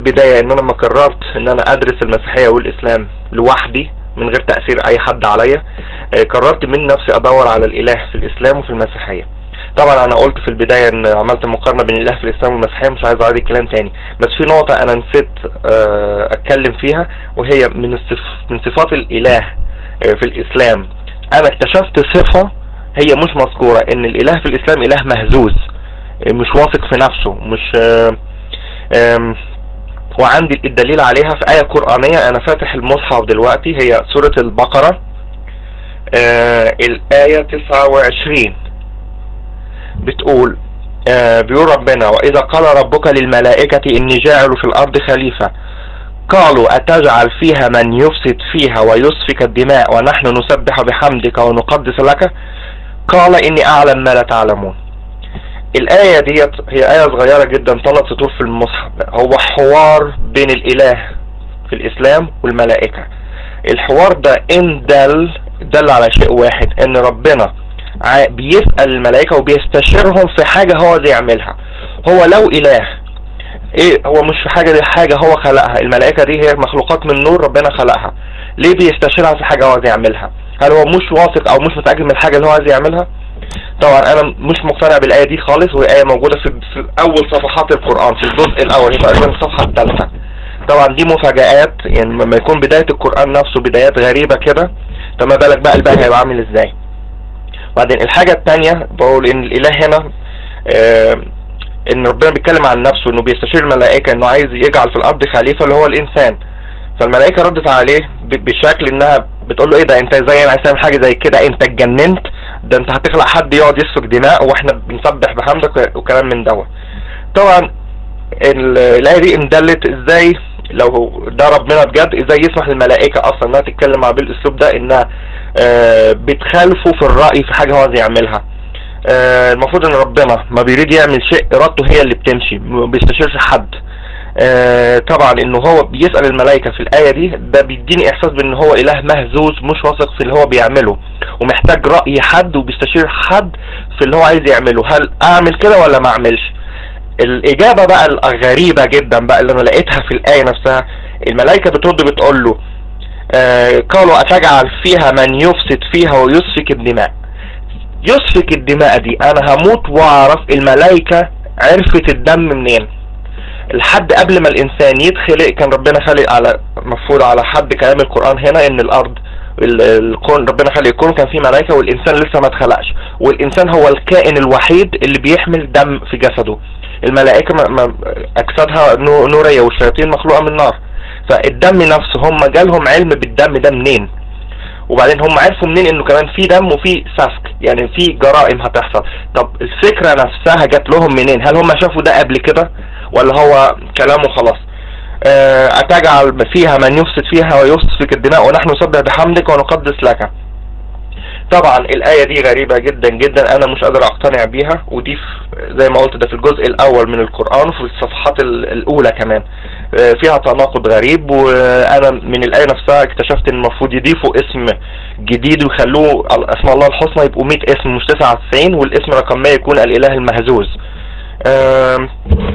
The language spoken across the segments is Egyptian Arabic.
بداية ان انا ما قررت ان انا ادرس المسيحية والاسلام لوحدي من غير تأثير اي حد عليا آه، قررت من نفسي ادور على الاله في الاسلام وفي المسيحية طبعا انا قلت في البداية ان عملت مقارنة بين الاله في الاسلام والمسيحية مش عايز اعيد الكلام تاني بس في نقطة انا نسيت آه، اتكلم فيها وهي من الصف من صفات الاله آه، في الاسلام انا اكتشفت صفة هي مش مذكورة ان الاله في الاسلام اله مهزوز آه، مش واثق في نفسه مش آه، آم، وعندي الدليل عليها في آية قرآنية أنا فاتح المصحف دلوقتي هي سورة البقرة آه الآية 29 بتقول آه بيقول ربنا وإذا قال ربك للملائكة إني جاعل في الأرض خليفة قالوا أتجعل فيها من يفسد فيها ويسفك الدماء ونحن نسبح بحمدك ونقدس لك قال إني أعلم ما لا تعلمون الآية ديت هي آية صغيرة جدا ثلاث سطور في المصحف هو حوار بين الإله في الإسلام والملائكة الحوار ده إن دل دل على شيء واحد إن ربنا ع- بيسأل الملائكة وبيستشيرهم في حاجة هو عايز يعملها هو لو إله ايه هو مش في حاجة دي حاجة هو خلقها الملائكة دي هي مخلوقات من نور ربنا خلقها ليه بيستشيرها في حاجة هو عايز يعملها هل هو مش واثق او مش متأكد من الحاجة اللي هو عايز يعملها طبعا انا مش مقتنع بالايه دي خالص وهي ايه موجوده في, في اول صفحات القران في الجزء الاول هي تقريبا الصفحه الثالثه طبعا دي مفاجآت يعني لما يكون بدايه القران نفسه بدايات غريبه كده فما بالك بقى الباقي هيبقى عامل ازاي وبعدين الحاجه الثانيه بقول ان الاله هنا آه ان ربنا بيتكلم عن نفسه انه بيستشير الملائكه انه عايز يجعل في الارض خليفه اللي هو الانسان فالملائكه ردت عليه ب- بشكل انها بتقول له ايه ده انت ازاي انا عايز تعمل حاجه زي كده انت اتجننت ده انت هتخلق حد يقعد يسفك دماء واحنا بنسبح بحمدك وكلام من دوت طبعا ال- الايه دي اندلت ازاي لو هو- ده ربنا بجد ازاي يسمح للملائكه اصلا انها تتكلم مع بالاسلوب ده انها آه، بتخالفه في الراي في حاجه هو عايز يعملها آه، المفروض ان ربنا ما بيريد يعمل شيء ارادته هي اللي بتمشي ما بيستشيرش حد آه، طبعا انه هو بيسأل الملائكة في الآية دي ده بيديني احساس بان هو اله مهزوز مش واثق في اللي هو بيعمله ومحتاج رأي حد وبيستشير حد في اللي هو عايز يعمله هل اعمل كده ولا ما اعملش الاجابة بقى الغريبة جدا بقى اللي انا لقيتها في الآية نفسها الملائكة بترد بتقول له آه، قالوا اتجعل فيها من يفسد فيها ويسفك الدماء يسفك الدماء دي انا هموت واعرف الملائكة عرفت الدم منين الحد قبل ما الانسان يتخلق كان ربنا خلق على مفروض على حد كلام القرآن هنا ان الارض ال- الكون ربنا خلق الكون كان فيه ملائكة والانسان لسه ما اتخلقش والانسان هو الكائن الوحيد اللي بيحمل دم في جسده الملائكة ما ما اجسادها نو- نورية والشياطين مخلوقة من نار فالدم نفسه هم جالهم علم بالدم ده منين وبعدين هم عرفوا منين انه كمان في دم وفي سفك يعني في جرائم هتحصل طب الفكرة نفسها جات لهم منين هل هم شافوا ده قبل كده ولا هو كلامه خلاص آه، أتجعل فيها من يفسد فيها ويسفك الدماء ونحن نسبح بحمدك ونقدس لك طبعا الآية دي غريبة جدا جدا أنا مش قادر أقتنع بيها ودي في- زي ما قلت ده في الجزء الأول من القرآن وفي الصفحات ال- الأولى كمان آه، فيها تناقض غريب وأنا من الآية نفسها اكتشفت إن المفروض يضيفوا اسم جديد ويخلوه اسم الله الحسنى يبقوا 100 اسم مش 99 والاسم رقم 100 يكون الإله المهزوز آم،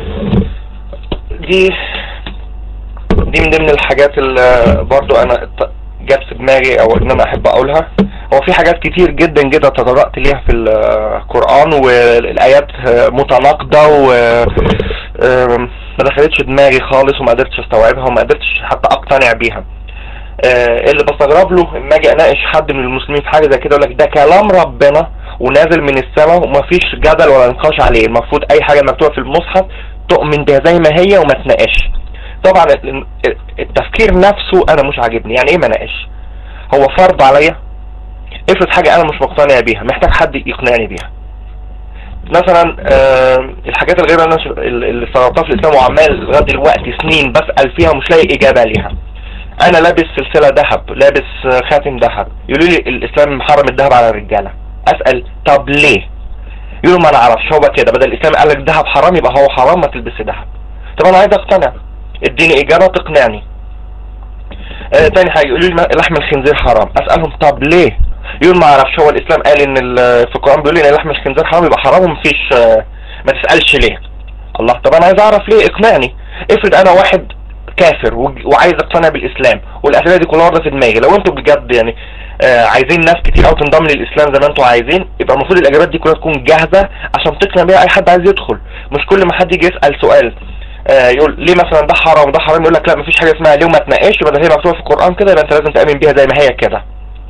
دي دي من ضمن الحاجات اللي برضو انا ت- جت في دماغي او ان انا احب اقولها هو في حاجات كتير جدا جدا تطرقت ليها في القرآن والايات متناقضة و آم، ما دخلتش دماغي خالص وما قدرتش استوعبها وما قدرتش حتى اقتنع بيها آه، اللي بستغرب له لما اجي اناقش حد من المسلمين في حاجه زي كده يقول لك ده كلام ربنا ونازل من السماء ومفيش جدل ولا نقاش عليه المفروض اي حاجه مكتوبه في المصحف تؤمن بها زي ما هي وما تناقش طبعا ال- ال- التفكير نفسه انا مش عاجبني يعني ايه ما ناقش هو فرض عليا افرض حاجه انا مش مقتنع بيها محتاج حد يقنعني بيها مثلا آه، الحاجات الغير اللي انا ش- اللي استغربتها في الاسلام وعمال لغايه دلوقتي سنين بسال فيها ومش لاقي اجابه ليها انا لابس سلسله ذهب لابس آه، خاتم ذهب يقولوا لي الاسلام محرم الذهب على الرجاله اسال طب ليه يقولوا ما نعرفش هو كده بدل الاسلام قال لك ذهب حرام يبقى هو حرام ما تلبسي ذهب طب انا عايز اقتنع اديني اجابه تقنعني آه تاني حاجه يقولوا لي ما- لحم الخنزير حرام اسالهم طب ليه يقول ما اعرفش هو الاسلام قال ان ال- في القران بيقول لي ان لحم الخنزير حرام يبقى حرام ومفيش آه، ما تسالش ليه الله طب انا عايز اعرف ليه اقنعني افرض انا واحد كافر وج- وعايز اقتنع بالاسلام والاسئله دي كلها واردة في دماغي لو انتوا بجد يعني آه عايزين ناس كتير قوي تنضم للاسلام زي ما انتوا عايزين يبقى المفروض الاجابات دي كلها تكون جاهزه عشان تقنع بيها اي حد عايز يدخل مش كل ما حد يجي يسال سؤال آه يقول ليه مثلا ده حرام وده حرام يقول لك لا مفيش حاجه اسمها ليه وما تناقش يبقى ده هي مكتوبه في القران كده يبقى انت لازم تامن بيها زي ما هي كده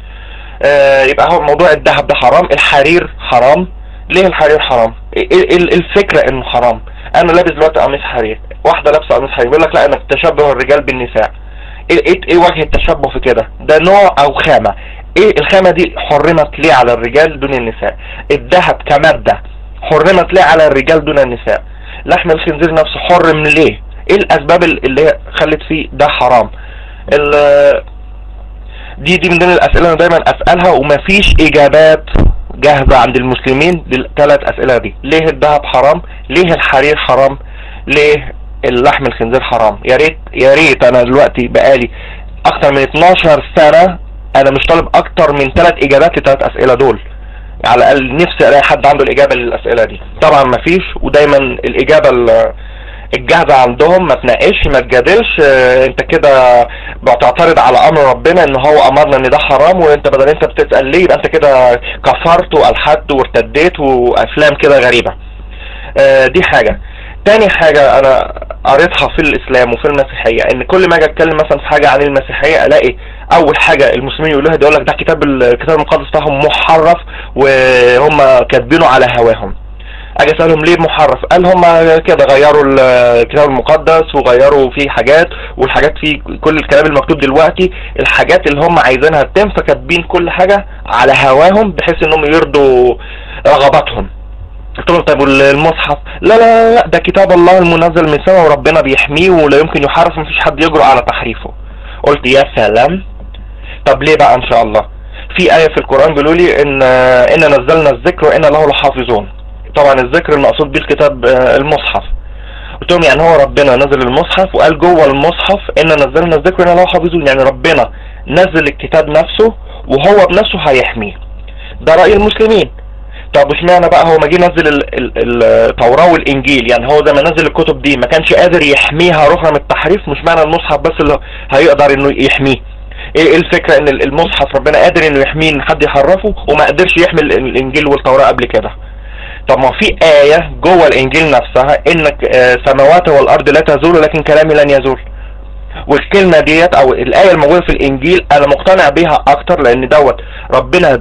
آه يبقى هو موضوع الذهب ده حرام الحرير حرام ليه الحرير حرام ايه إيه الفكره انه حرام انا لابس دلوقتي قميص حرير واحده لابسه قميص حرير بيقول لك لا انك تشبه الرجال بالنساء ايه ايه, إيه وجه التشبه في كده ده نوع او خامه ايه الخامه دي حرمت ليه على الرجال دون النساء الذهب كماده حرمت ليه على الرجال دون النساء لحم الخنزير نفسه حرم ليه ايه الاسباب اللي هي خلت فيه ده حرام ال- دي دي من ضمن الاسئله اللي انا دايما اسالها ومفيش اجابات جاهزه عند المسلمين للثلاث اسئله دي ليه الذهب حرام ليه الحرير حرام ليه اللحم الخنزير حرام يا ريت يا ريت انا دلوقتي بقالي اكتر من 12 سنه انا مش طالب اكتر من ثلاث اجابات للثلاث اسئله دول على الاقل نفسي الاقي حد عنده الاجابه للاسئله دي طبعا مفيش ودايما الاجابه ال- الجاهزه عندهم ما تناقش ما تجادلش آه، انت كده بتعترض على امر ربنا ان هو امرنا ان ده حرام وانت بدل انت بتسال ليه يبقى انت كده كفرت والحدت وارتديت وافلام كده غريبه آه، دي حاجه تاني حاجة أنا قريتها في الإسلام وفي المسيحية إن كل ما أجي أتكلم مثلا في حاجة عن المسيحية ألاقي أول حاجة المسلمين يقولوها ده يقول لك ده كتاب الكتاب المقدس بتاعهم محرف وهم كاتبينه على هواهم اجي اسالهم ليه محرف قال هم كده غيروا الكتاب المقدس وغيروا فيه حاجات والحاجات فيه كل الكلام المكتوب دلوقتي الحاجات اللي هم عايزينها تتم فكاتبين كل حاجه على هواهم بحيث انهم يرضوا رغباتهم قلت لهم طيب المصحف لا لا لا, لا ده كتاب الله المنزل من السماء وربنا بيحميه ولا يمكن يحرف مفيش حد يجرؤ على تحريفه قلت يا سلام طب ليه بقى ان شاء الله في آية في القرآن بيقولوا لي إن إن نزلنا الذكر وإن له لحافظون طبعا الذكر المقصود بيه الكتاب آه، المصحف قلت لهم يعني هو ربنا نزل المصحف وقال جوه المصحف إن نزلنا الذكر وإن له حافظون يعني ربنا نزل الكتاب نفسه وهو بنفسه هيحميه ده رأي المسلمين طب اشمعنى بقى هو ما جه نزل ال- ال- التوراة والإنجيل يعني هو زي ما نزل الكتب دي ما كانش قادر يحميها رغم من التحريف مش معنى المصحف بس اللي هيقدر إنه يحميه ايه إيه الفكرة ان المصحف ربنا قادر انه يحميه ان حد يحرفه وما قدرش يحمي ال- الانجيل والتوراة قبل كده طب ما في آية جوه الانجيل نفسها انك آه، سماوات والارض لا تزول لكن كلامي لن يزول والكلمة ديت او الآية الموجودة في الانجيل انا مقتنع بيها اكتر لان دوت ربنا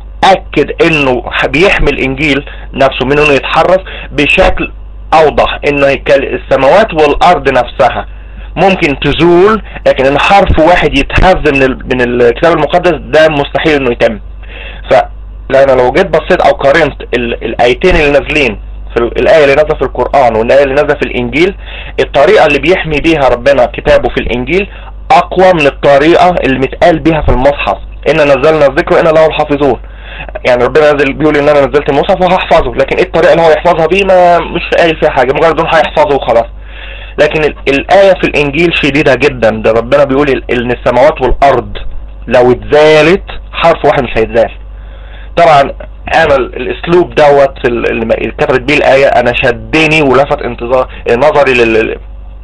بيأكد انه بيحمي الانجيل نفسه من انه يتحرف بشكل اوضح انه الكل- السماوات والارض نفسها ممكن تزول لكن ان حرف واحد يتهز من ال- من الكتاب المقدس ده مستحيل انه يتم ف لأن لو جيت بصيت او قارنت ال- الايتين اللي نازلين في ال- الايه اللي نازله في القران والايه اللي نازله في الانجيل الطريقه اللي بيحمي بيها ربنا كتابه في الانجيل اقوى من الطريقه اللي متقال بيها في المصحف ان نزلنا الذكر وان له الحافظون يعني ربنا نزل بيقول ان انا نزلت المصحف وهحفظه لكن ايه الطريقه اللي هو يحفظها بيه ما مش قايل فيها حاجه مجرد انه هيحفظه وخلاص لكن ال- الآية في الإنجيل شديدة جدا ده ربنا بيقول ال- إن السماوات والأرض لو اتزالت حرف واحد مش هيتزال طبعا أنا ال- الأسلوب دوت ال- اللي م- كتبت بيه الآية أنا شدني ولفت انتظار نظري لل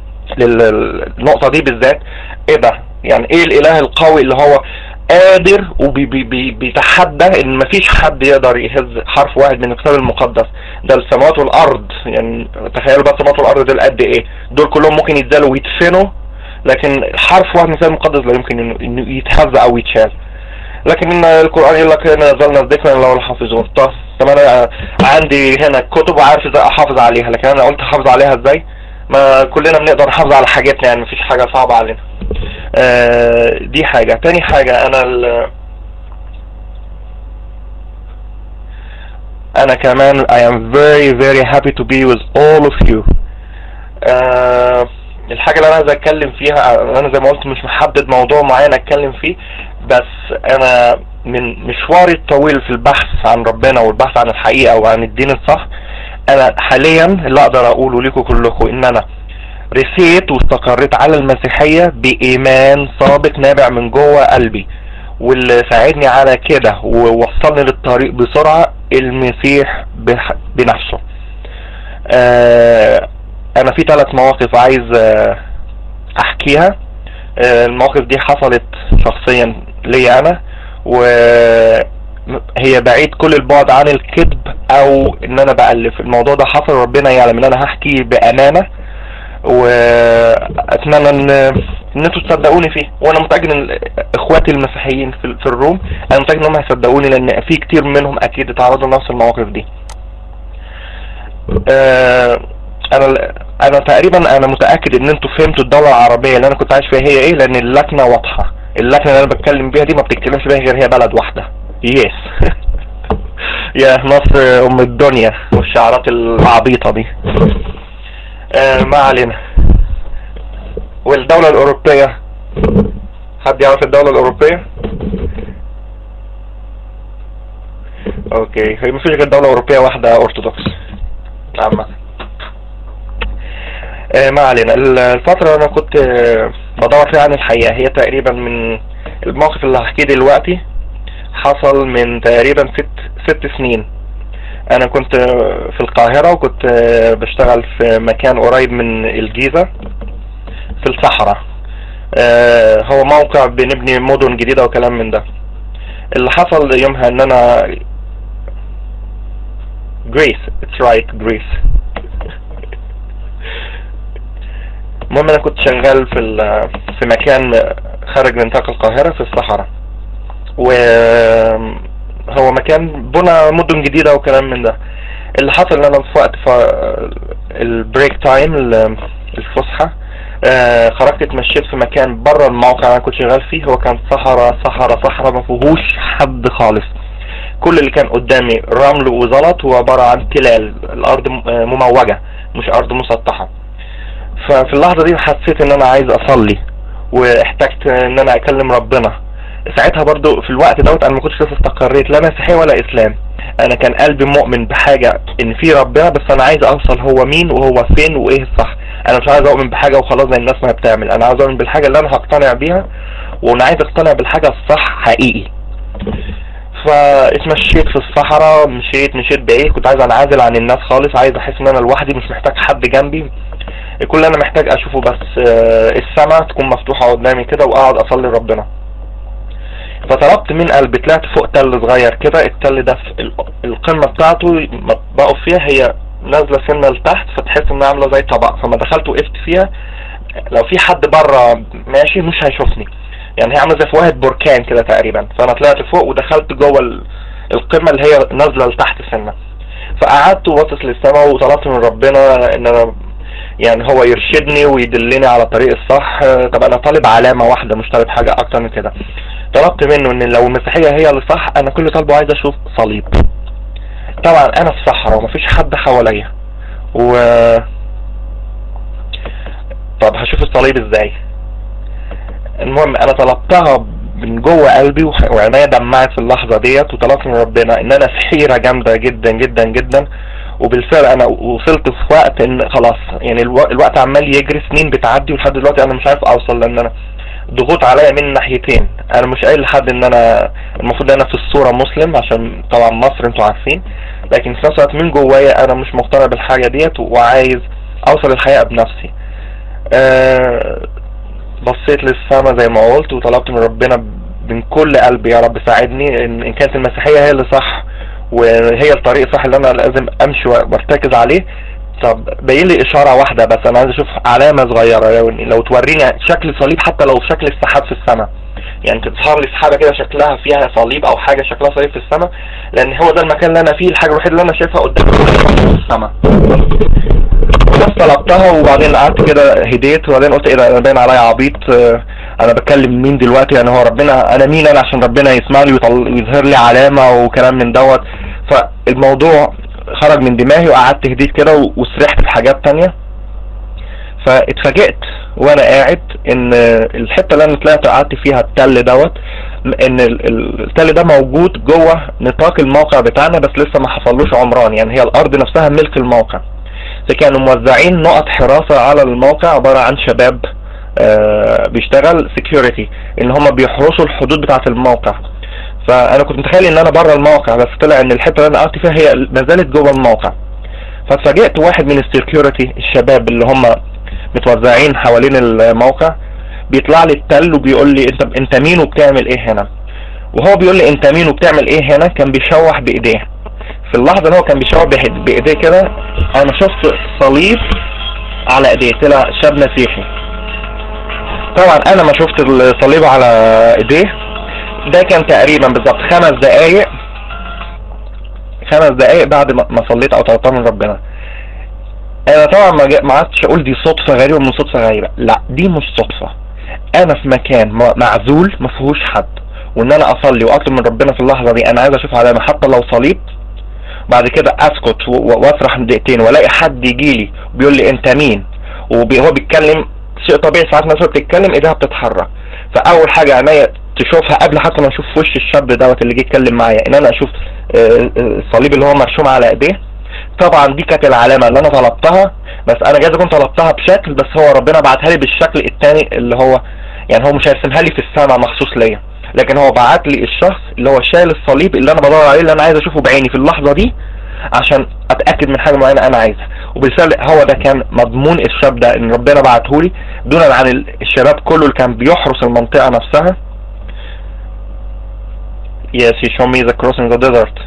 لل- للنقطة دي بالذات إيه ده يعني إيه الإله القوي اللي هو قادر وبيتحدى ان مفيش حد يقدر يهز حرف واحد من الكتاب المقدس ده السماوات والارض يعني تخيلوا بقى السماوات والارض دول قد ايه دول كلهم ممكن يتزالوا ويدفنوا لكن حرف واحد من الكتاب المقدس لا يمكن انه إنه يتهز او يتشال لكن إن القران يقول لك ان نزلنا الذكر لو الحافظون طب طب انا عندي هنا كتب وعارف ازاي احافظ عليها لكن انا قلت احافظ عليها ازاي ما كلنا بنقدر نحافظ على حاجاتنا يعني مفيش حاجه صعبه علينا آه، دي حاجة تاني حاجة انا ال انا كمان I am very very happy to be with all of you آه، الحاجة اللي انا عايز اتكلم فيها انا زي ما قلت مش محدد موضوع معين اتكلم فيه بس انا من مشواري الطويل في البحث عن ربنا والبحث عن الحقيقة وعن الدين الصح انا حاليا اللي اقدر اقوله لكم كلكم ان انا رسيت واستقريت على المسيحية بإيمان صادق نابع من جوه قلبي واللي ساعدني على كده ووصلني للطريق بسرعة المسيح بح- بنفسه آه انا في ثلاث مواقف عايز آه احكي فيها آه، المواقف دي حصلت شخصيا لي انا وهي بعيد كل البعد عن الكذب او ان انا بألف الموضوع ده حصل ربنا يعلم ان انا هحكي بامانة واتمنى ان ان انتوا تصدقوني فيه وانا متاكد ان اخواتي المسيحيين في, في الروم انا متاكد ان هم هيصدقوني لان في كتير منهم اكيد اتعرضوا لنفس المواقف دي آه، انا انا تقريبا انا متاكد ان انتوا فهمتوا الدوله العربيه اللي انا كنت عايش فيها هي ايه لان اللكنه واضحه اللكنه اللي انا بتكلم بيها دي ما بتتكلمش بيها غير هي بلد واحده يس يا مصر ام الدنيا والشعارات العبيطه دي آه ما علينا والدولة الأوروبية حد يعرف الدولة الأوروبية؟ اوكي هي مفيش غير دولة أوروبية واحدة أرثوذكس عامة آه ما علينا الفترة اللي أنا كنت آه، بدور فيها عن الحقيقة هي تقريبا من الموقف اللي هحكيه دلوقتي حصل من تقريبا ست ست سنين انا كنت آه، في القاهرة وكنت آه، بشتغل في مكان قريب من الجيزة في الصحراء آه، هو موقع بنبني مدن جديدة وكلام من ده اللي حصل يومها ان انا جريس اتس رايت جريس المهم انا كنت شغال في ال- في مكان خارج نطاق القاهرة في الصحراء وهو مكان بنى مدن جديدة وكلام من ده اللي حصل ان انا في وقت ف... البريك تايم ال- الفسحة آه، خرجت اتمشيت في مكان بره الموقع اللي انا كنت شغال فيه هو كان صحراء صحراء صحراء ما فيهوش حد خالص كل اللي كان قدامي رمل وزلط وعبارة عن تلال الارض م- آه، مموجة مش ارض مسطحة ففي اللحظة دي حسيت ان انا عايز اصلي واحتجت ان انا اكلم ربنا ساعتها برضو في الوقت دوت انا ما كنتش لسه استقريت لا مسيحية ولا اسلام انا كان قلبي مؤمن بحاجة ان في ربنا بس انا عايز اوصل هو مين وهو فين وايه الصح انا مش عايز اؤمن بحاجة وخلاص زي الناس ما بتعمل انا عايز اؤمن بالحاجة اللي انا هقتنع بيها وانا عايز اقتنع بالحاجة الصح حقيقي فاتمشيت في الصحراء مشيت مشيت بايه كنت عايز انعزل عن الناس خالص عايز احس ان انا لوحدي مش محتاج حد جنبي كل اللي انا محتاج اشوفه بس آه، السماء تكون مفتوحة قدامي كده واقعد اصلي لربنا فطلبت من قلبي طلعت فوق تل صغير كده التل ده في ال- القمة بتاعته ما بقف فيها هي نازلة سنة لتحت فتحس انها عاملة زي طبق فما دخلت وقفت فيها لو في حد بره ماشي مش هيشوفني يعني هي عاملة زي فوهة بركان كده تقريبا فانا طلعت فوق ودخلت جوه ال- القمة اللي هي نازلة لتحت سنة فقعدت وباصص للسماء وطلبت من ربنا ان انا يعني هو يرشدني ويدلني على الطريق الصح آه، طب انا طالب علامة واحدة مش طالب حاجة اكتر من كده طلبت منه ان لو المسيحية هي اللي صح انا كل طالبه عايز اشوف صليب طبعا انا في صحراء ومفيش حد حواليا و طب هشوف الصليب ازاي المهم انا طلبتها من جوه قلبي وح- وعينيا دمعت في اللحظة ديت وطلبت من ربنا ان انا في حيرة جامدة جدا جدا جدا وبالفعل انا وصلت في وقت ان خلاص يعني الو- الوقت عمال يجري سنين بتعدي ولحد دلوقتي انا مش عارف اوصل لان انا ضغوط عليا من ناحيتين انا مش قايل لحد ان انا المفروض انا في الصورة مسلم عشان طبعا مصر انتوا عارفين لكن في نفس الوقت من جوايا انا مش مقتنع بالحاجة ديت وعايز اوصل الحقيقة بنفسي أه بصيت للسما زي ما قلت وطلبت من ربنا من كل قلبي يا رب ساعدني ان إن كانت المسيحية هي اللي صح وهي الطريق صح اللي انا لازم امشي وارتكز عليه طب باين لي اشاره واحده بس انا عايز اشوف علامه صغيره لو, لو توريني شكل صليب حتى لو شكل السحاب في السماء يعني تظهر لي سحابه كده شكلها فيها صليب او حاجه شكلها صليب في السماء لان هو ده المكان اللي انا فيه الحاجه الوحيده اللي انا شايفها قدامي في السماء بس طلبتها وبعدين قعدت كده هديت وبعدين قلت ايه ده انا باين عليا عبيط آه، انا بكلم مين دلوقتي يعني هو ربنا انا مين انا عشان ربنا يسمعني ويطل- ويظهر لي علامه وكلام من دوت فالموضوع خرج من دماغي وقعدت هديت كده و- وسرحت في حاجات تانية فاتفاجئت وانا قاعد ان الحته اللي انا طلعت قعدت فيها التل دوت ان ال- ال- التل ده موجود جوه نطاق الموقع بتاعنا بس لسه ما حصلوش عمران يعني هي الارض نفسها ملك الموقع فكانوا موزعين نقط حراسة على الموقع عبارة عن شباب آه، بيشتغل سكيورتي ان هم بيحرسوا الحدود بتاعة الموقع فانا كنت متخيل ان انا بره الموقع بس طلع ان الحته اللي انا قعدت فيها هي ما زالت جوه الموقع فاتفاجئت واحد من السكيورتي الشباب اللي هم متوزعين حوالين الموقع بيطلع لي التل وبيقول لي انت انت مين وبتعمل ايه هنا وهو بيقول لي انت مين وبتعمل ايه هنا كان بيشوح بايديه في اللحظه اللي هو كان بيشوح بإيد- بايديه كده انا شفت صليب على ايديه طلع شاب مسيحي طبعا انا ما شفت الصليب على ايديه ده كان تقريبا بالظبط خمس دقايق خمس دقايق بعد ما ما صليت او طلبتها من ربنا انا طبعا ما جا- ما عادش اقول دي صدفه غريبه من صدفه غريبه لا دي مش صدفه انا في مكان م- معزول ما فيهوش حد وان انا اصلي واطلب من ربنا في اللحظه دي انا عايز اشوف علامه حتى لو صليب بعد كده اسكت و- و- واسرح دقيقتين والاقي حد يجي لي وبيقول لي انت مين وهو بيتكلم شيء طبيعي ساعات الناس وهي بتتكلم ايديها بتتحرك فاول حاجه عينيا تشوفها قبل حتى ما اشوف وش الشاب دوت اللي جه يتكلم معايا ان انا اشوف آه، آه، الصليب اللي هو مرسوم على ايديه طبعا دي كانت العلامه اللي انا طلبتها بس انا جايز اكون طلبتها بشكل بس هو ربنا بعتها لي بالشكل الثاني اللي هو يعني هو مش هيرسمها لي في السماء مخصوص ليا لكن هو بعت لي الشخص اللي هو شايل الصليب اللي انا بدور عليه اللي انا عايز اشوفه بعيني في اللحظه دي عشان اتاكد من حاجه معينه انا عايزها وبالفعل هو ده كان مضمون الشاب ده ان ربنا بعته لي دونا عن ال- الشباب كله اللي كان بيحرس المنطقه نفسها Yes, he showed me the cross in the desert.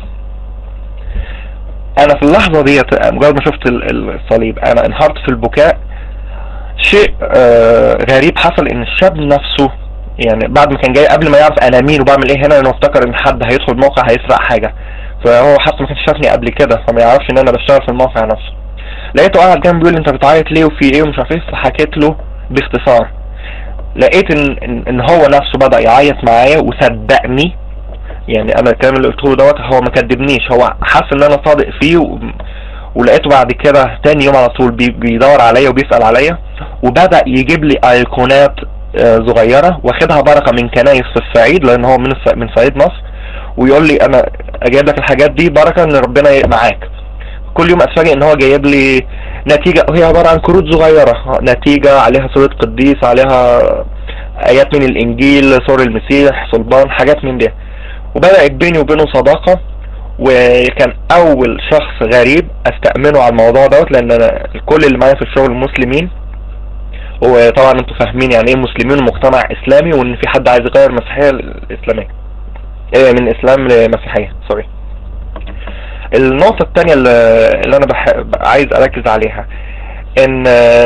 انا في اللحظه ديت مجرد ما شفت ال- الصليب انا انهارت في البكاء شيء آه غريب حصل ان الشاب نفسه يعني بعد ما كان جاي قبل ما يعرف انا مين وبعمل ايه هنا لانه افتكر ان حد هيدخل الموقع هيسرق حاجه فهو حتى ما كانش شافني قبل كده فما يعرفش ان انا بشتغل في الموقع نفسه لقيته قاعد جنبي بيقول لي انت بتعيط ليه وفي ايه ومش عارف ايه فحكيت له باختصار لقيت ان ان إن هو نفسه بدا يعيط معايا وصدقني يعني انا الكلام اللي قلته له دوت هو ما كدبنيش هو حس ان انا صادق فيه و... ولقيته بعد كده تاني يوم على طول بي... بيدور عليا وبيسأل عليا وبدأ يجيب لي ايقونات آه، صغيرة واخدها بركة من كنايس في الصعيد لان هو من الص... من صعيد مصر ويقول لي انا اجيب لك الحاجات دي بركة ان ربنا ي- معاك كل يوم اتفاجئ ان هو جايب لي نتيجة وهي عبارة عن كروت صغيرة نتيجة عليها صورة قديس عليها ايات من الانجيل صور المسيح صلبان حاجات من دي وبدأت بيني وبينه صداقة وكان اول شخص غريب استأمنه على الموضوع دوت لان انا كل اللي معايا في الشغل مسلمين وطبعا انتوا فاهمين يعني ايه مسلمين ومجتمع اسلامي وان في حد عايز يغير المسيحية الاسلامية إيه من اسلام لمسيحية سوري النقطة التانية اللي اللي انا بح... عايز اركز عليها ان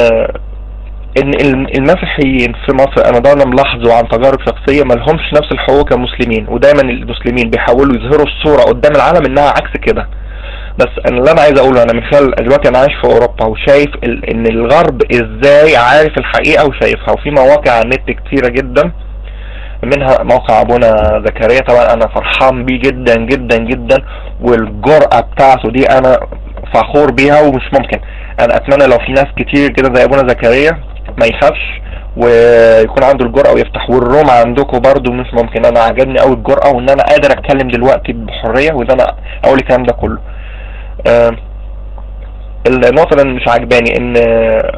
ان الم- المسيحيين في مصر انا ده انا ملاحظه عن تجارب شخصيه ما لهمش نفس الحقوق كمسلمين ودايما المسلمين بيحاولوا يظهروا الصوره قدام العالم انها عكس كده بس أنا اللي انا عايز اقوله انا من خلال دلوقتي انا عايش في اوروبا وشايف ال... ان الغرب ازاي عارف الحقيقه وشايفها وفي مواقع على النت كتيره جدا منها موقع ابونا زكريا طبعا انا فرحان بيه جدا جدا جدا والجرأة بتاعته دي انا فخور بيها ومش ممكن انا اتمنى لو في ناس كتير كده زي ابونا زكريا ما يخافش ويكون عنده الجرأة ويفتح والروم عندكم برضو مش ممكن انا عجبني قوي الجرأة وان انا قادر اتكلم دلوقتي بحرية وان انا اقول الكلام ده كله آه، النقطة اللي مش عجباني ان آه،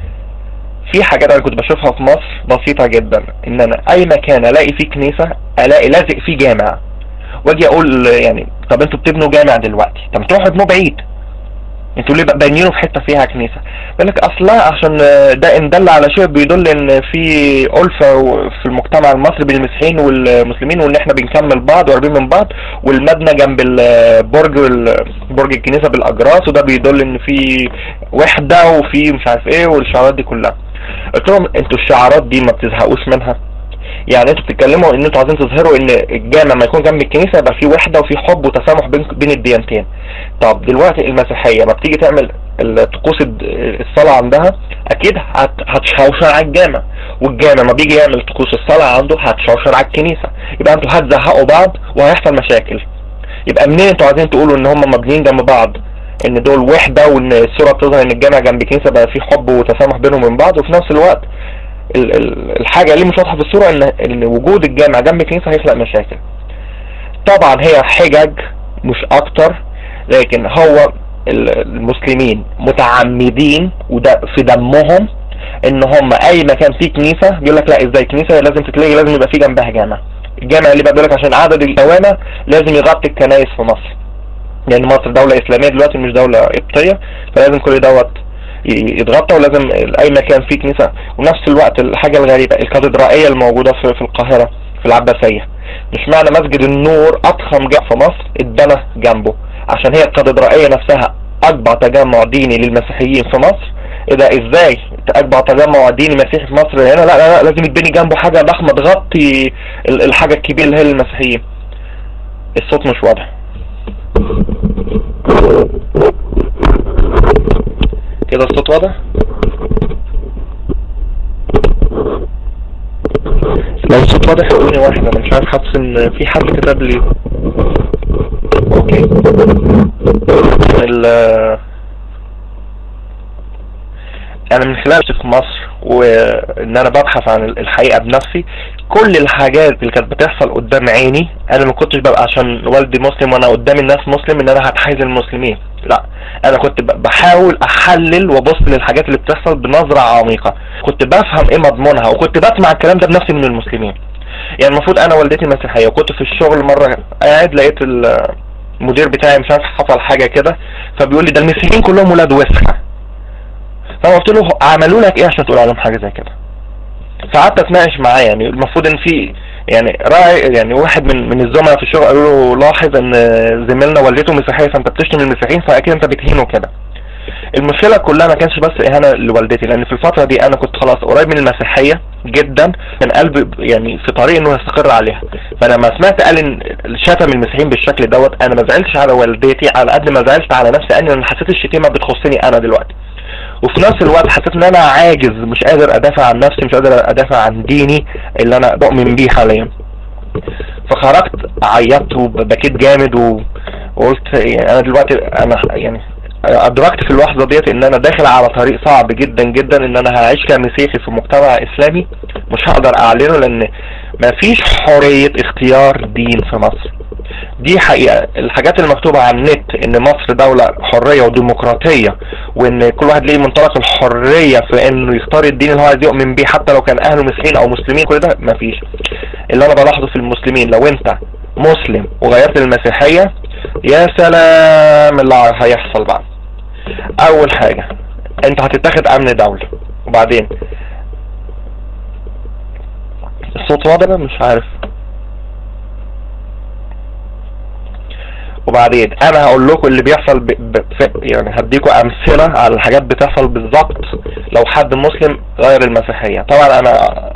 في حاجات انا كنت بشوفها في مصر بسيطة جدا ان انا اي مكان الاقي فيه كنيسة الاقي لازق فيه جامع واجي اقول يعني طب انتوا بتبنوا جامع دلوقتي طب تروحوا ابنوا بعيد انتوا ليه بانيينه في حته فيها كنيسه يقول لك اصلا عشان ده ان دل على شيء بيدل ان في الفه في المجتمع المصري بين المسيحيين والمسلمين وان احنا بنكمل بعض وقريبين من بعض والمبنى جنب البرج برج الكنيسه بالاجراس وده بيدل ان في وحده وفي مش عارف ايه والشعارات دي كلها قلت لهم انتوا الشعارات دي ما بتزهقوش منها يعني انتوا بتتكلموا ان انتوا عايزين تظهروا ان الجامع ما يكون جنب الكنيسه يبقى في وحده وفي حب وتسامح بين بين الديانتين طب دلوقتي المسيحيه ما بتيجي تعمل طقوس الصلاه عندها اكيد هت هتشوشر على الجامع والجامع ما بيجي يعمل طقوس الصلاه عنده هتشوشر على الكنيسه يبقى انتوا هتزهقوا بعض وهيحصل مشاكل يبقى منين انتوا عايزين تقولوا ان هم مبنيين جنب بعض ان دول وحده وان الصوره بتظهر ان الجامع جنب الكنيسه بقى في حب وتسامح بينهم وبين بعض وفي نفس الوقت الحاجة اللي مش واضحة في الصورة ان ان وجود الجامع جنب الكنيسة هيخلق مشاكل طبعا هي حجج مش اكتر لكن هو المسلمين متعمدين وده في دمهم ان هم اي مكان فيه كنيسة بيقول لك لا ازاي كنيسة لازم تتلاقي لازم يبقى فيه جنبها جامع الجامع اللي بيقول لك عشان عدد الجوامع لازم يغطي الكنايس في مصر لان يعني مصر دولة اسلامية دلوقتي مش دولة قبطية فلازم كل دوت ي- يتغطى ولازم اي مكان فيه كنيسه ونفس الوقت الحاجه الغريبه الكاتدرائيه الموجوده في, في القاهره في العباسيه مش معنى مسجد النور اضخم جامع في مصر اتبنى جنبه عشان هي الكاتدرائيه نفسها اكبر تجمع ديني للمسيحيين في مصر ايه ده ازاي اكبر تجمع ديني مسيحي في مصر هنا لا لا, لا لازم يتبني جنبه حاجه ضخمه تغطي ال- الحاجه الكبيره اللي هي للمسيحيين الصوت مش واضح كده الصوت واضح لو الصوت واضح ادوني واحد انا مش عارف حاسس ان في حد كتب لي اوكي ال انا من خلال في مصر وان انا ببحث عن الحقيقه بنفسي كل الحاجات اللي كانت بتحصل قدام عيني انا ما كنتش ببقى عشان والدي مسلم وانا قدام الناس مسلم ان انا هتحيز المسلمين لا انا كنت ب- بحاول احلل وابص للحاجات اللي بتحصل بنظره عميقه كنت بفهم ايه مضمونها وكنت بسمع الكلام ده بنفسي من المسلمين يعني المفروض انا والدتي مسيحيه وكنت في الشغل مره قاعد لقيت ال- المدير بتاعي مش عارف حصل حاجه كده فبيقول لي ده المسيحيين كلهم ولاد وسخه فانا قلت له عملوا لك ايه عشان تقول عليهم حاجه زي كده فقعدت اتناقش معاه يعني المفروض ان في يعني راعي يعني واحد من من الزملاء في الشغل قالوا له لاحظ ان زميلنا والدته مسيحيه فانت بتشتم المسيحيين فاكيد انت بتهينه كده المشكله كلها ما كانش بس اهانه لوالدتي لان في الفتره دي انا كنت خلاص قريب من المسيحيه جدا من قلبي يعني في طريق انه يستقر عليها فلما سمعت قال ان شتم المسيحيين بالشكل دوت انا ما زعلتش على والدتي على قد ما زعلت على نفسي لان انا حسيت الشتيمه بتخصني انا دلوقتي وفي نفس الوقت حسيت ان انا عاجز مش قادر ادافع عن نفسي مش قادر ادافع عن ديني اللي انا بؤمن بيه حاليا فخرجت عيطت وبكيت جامد و... وقلت يعني انا دلوقتي انا يعني ادركت في اللحظه ديت ان انا داخل على طريق صعب جدا جدا ان انا هعيش كمسيحي في مجتمع اسلامي مش هقدر اعلنه لان مفيش حريه اختيار دين في مصر دي حقيقة الحاجات المكتوبة على النت ان مصر دولة حرية وديمقراطية وان كل واحد ليه منطلق الحرية في انه يختار الدين اللي هو عايز يؤمن بيه حتى لو كان اهله مسيحيين او مسلمين كل ده مفيش اللي انا بلاحظه في المسلمين لو انت مسلم وغيرت المسيحية يا سلام اللي هيحصل بقى اول حاجة انت هتتاخد امن دولة وبعدين الصوت واضح مش عارف وبعدين انا هقول لكم اللي بيحصل ب... ب... ف- يعني هديكم امثله على الحاجات بتحصل بالظبط لو حد مسلم غير المسيحيه طبعا انا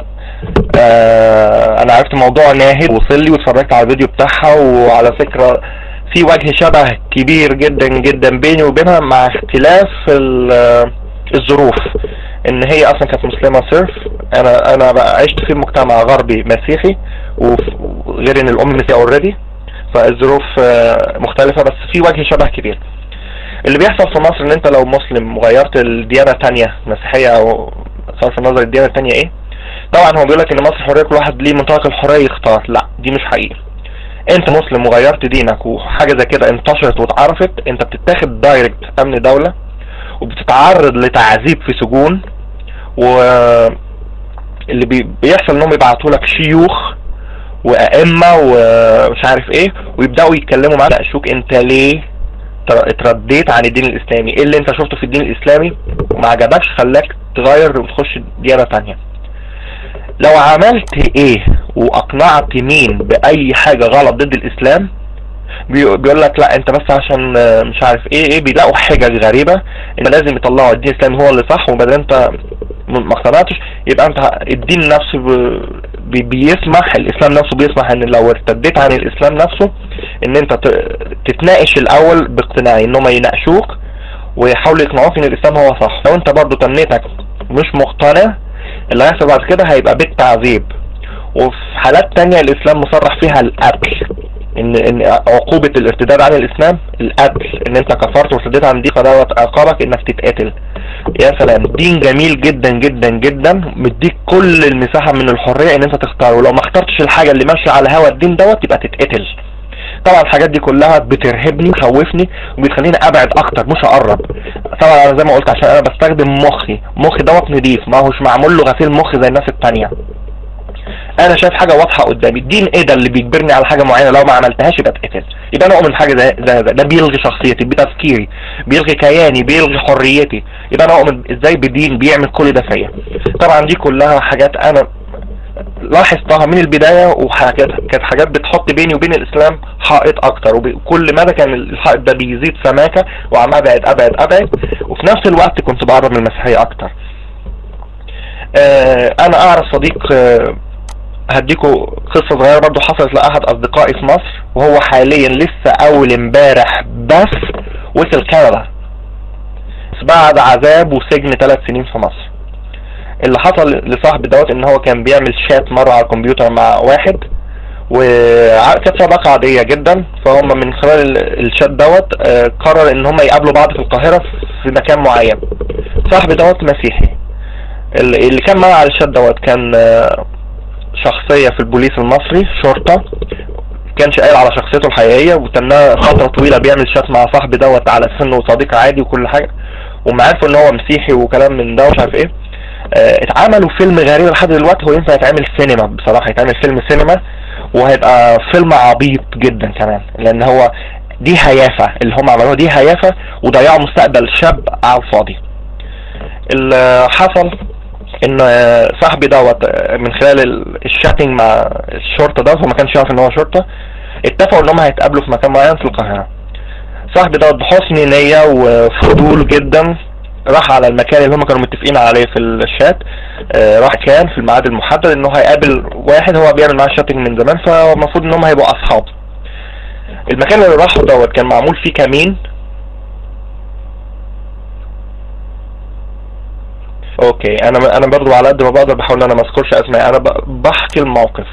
آه انا عرفت موضوع ناهد وصل لي واتفرجت على الفيديو بتاعها وعلى فكره في وجه شبه كبير جدا جدا بيني وبينها مع اختلاف ال- الظروف ان هي اصلا كانت مسلمه صرف انا انا بقى عشت في مجتمع غربي مسيحي وغير ان الام مسيحيه اوريدي فالظروف آه، مختلفة بس في وجه شبه كبير اللي بيحصل في مصر ان انت لو مسلم وغيرت الديانة تانية مسيحية او صرف النظر الديانة التانية ايه طبعا هو بيقول لك ان مصر حرية كل واحد ليه منطلق الحرية يختار لا دي مش حقيقي انت مسلم وغيرت دينك وحاجة زي كده انتشرت واتعرفت انت بتتاخد دايركت امن دولة وبتتعرض لتعذيب في سجون و اللي بي- بيحصل انهم يبعتوا لك شيوخ وائمه ومش عارف ايه ويبداوا يتكلموا معاك يناقشوك انت ليه تر- اترديت عن الدين الاسلامي ايه اللي انت شفته في الدين الاسلامي وما عجبكش خلاك تغير وتخش ديانه تانية لو عملت ايه واقنعت مين باي حاجه غلط ضد الاسلام بي- بيقول لك لا انت بس عشان آه، مش عارف ايه ايه بيلاقوا حجج غريبه ان لازم يطلعوا الدين الاسلامي هو اللي صح وبدل انت م- ما اقتنعتش يبقى انت الدين نفسه ب- بي- بيسمح الاسلام نفسه بيسمح ان لو ارتديت عن الاسلام نفسه ان انت ت- تتناقش الاول باقتناع ان هم يناقشوك ويحاولوا يقنعوك ان الاسلام هو صح لو انت برضو تنيتك مش مقتنع اللي هيحصل بعد كده هيبقى بالتعذيب وفي حالات تانية الاسلام مصرح فيها القتل ان ان عقوبة الارتداد عن الاسلام القتل ان انت كفرت وارتديت عن دين فدوت عقابك انك تتقتل يا سلام دين جميل جدا جدا جدا مديك كل المساحة من الحرية ان انت تختار ولو ما اخترتش الحاجة اللي ماشية على هوا الدين دوت يبقى تتقتل طبعا الحاجات دي كلها بترهبني وتخوفني وبتخليني ابعد اكتر مش اقرب طبعا انا زي ما قلت عشان انا بستخدم مخي مخي دوت نضيف ما هوش معمول له غسيل مخ زي الناس التانية انا شايف حاجه واضحه قدامي الدين ايه ده اللي بيجبرني على حاجه معينه لو ما عملتهاش يبقى اتقتل يبقى انا اؤمن حاجه زي زي ده, ده بيلغي شخصيتي بتفكيري بيلغي كياني بيلغي حريتي يبقى انا اؤمن ازاي بدين بيعمل كل ده فيا طبعا دي كلها حاجات انا لاحظتها من البداية وحاجات كانت حاجات بتحط بيني وبين الإسلام حائط أكتر وكل مدى كان الحائط ده بيزيد سماكة وعم أبعد أبعد أبعد وفي نفس الوقت كنت بقرب من المسيحية أكتر آه أنا أعرف صديق آه هديكوا قصة صغيرة برضو حصلت لأحد أصدقائي في مصر وهو حاليا لسه أول امبارح بس وصل كندا بعد عذاب وسجن ثلاث سنين في مصر اللي حصل لصاحبي دوت ان هو كان بيعمل شات مرة على الكمبيوتر مع واحد وكانت صداقة عادية جدا فهم من خلال الشات دوت آه، قرر ان هم يقابلوا بعض في القاهرة في مكان معين صاحبي دوت مسيحي اللي كان معاه على الشات دوت كان آه، شخصية في البوليس المصري شرطة كانش قايل على شخصيته الحقيقية وتناه فترة طويلة بيعمل شات مع صاحبي دوت على اساس انه صديق عادي وكل حاجة وما عرفوا ان هو مسيحي وكلام من ده ومش عارف ايه اه اتعملوا فيلم غريب لحد دلوقتي هو ينفع يتعمل سينما بصراحة يتعمل فيلم سينما وهيبقى فيلم عبيط جدا كمان لان هو دي هيافة اللي هم عملوها دي هيافة وضيعوا مستقبل شاب على الفاضي اللي حصل ان صاحبي دوت من خلال الشاتنج مع الشرطه ده هو ما كانش يعرف ان هو شرطه اتفقوا ان هم هيتقابلوا في مكان معين في القاهره صاحبي دوت بحسن نيه وفضول جدا راح على المكان اللي هم كانوا متفقين عليه في الشات آه راح كان في الميعاد المحدد ان هو هيقابل واحد هو بيعمل معاه شاتنج من زمان فالمفروض ان هم هيبقوا اصحاب المكان اللي راحوا دوت كان معمول فيه كمين اوكي انا انا برضو على قد ما بقدر بحاول ان انا ما اذكرش اسماء انا بحكي الموقف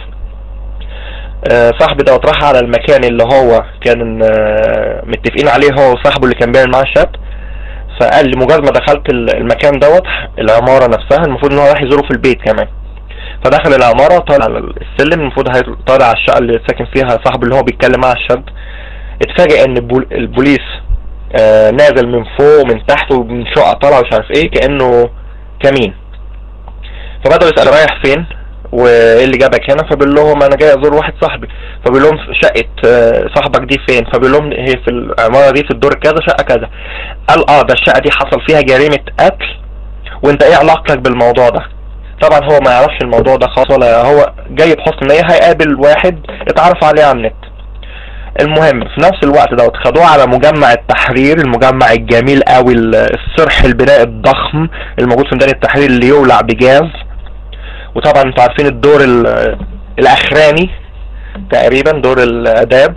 آه صاحبي دوت راح على المكان اللي هو كان آه متفقين عليه هو وصاحبه اللي كان بيعمل معاه الشات فقال لي مجرد ما دخلت المكان دوت العمارة نفسها المفروض ان هو راح يزوره في البيت كمان فدخل العمارة طالع على السلم المفروض طالع على الشقة اللي ساكن فيها صاحبه اللي هو بيتكلم مع الشاب اتفاجئ ان البوليس آه نازل من فوق ومن تحت ومن شقة طالع ومش عارف ايه كأنه كمين فبدأوا يسألوا رايح فين وايه اللي جابك هنا فبيقول لهم انا جاي ازور واحد صاحبي فبيقول لهم شقة صاحبك دي فين فبيقول لهم هي في العمارة دي في الدور كذا شقة كذا قال اه ده الشقة دي حصل فيها جريمة قتل وانت ايه علاقتك بالموضوع ده طبعا هو ما يعرفش الموضوع ده خالص ولا هو جاي بحسن نية هيقابل واحد اتعرف عليه على النت المهم في نفس الوقت دوت خدوه على مجمع التحرير المجمع الجميل قوي الصرح البناء الضخم الموجود في ميدان التحرير اللي يولع بجاز وطبعا انتوا عارفين الدور الاخراني تقريبا دور الاداب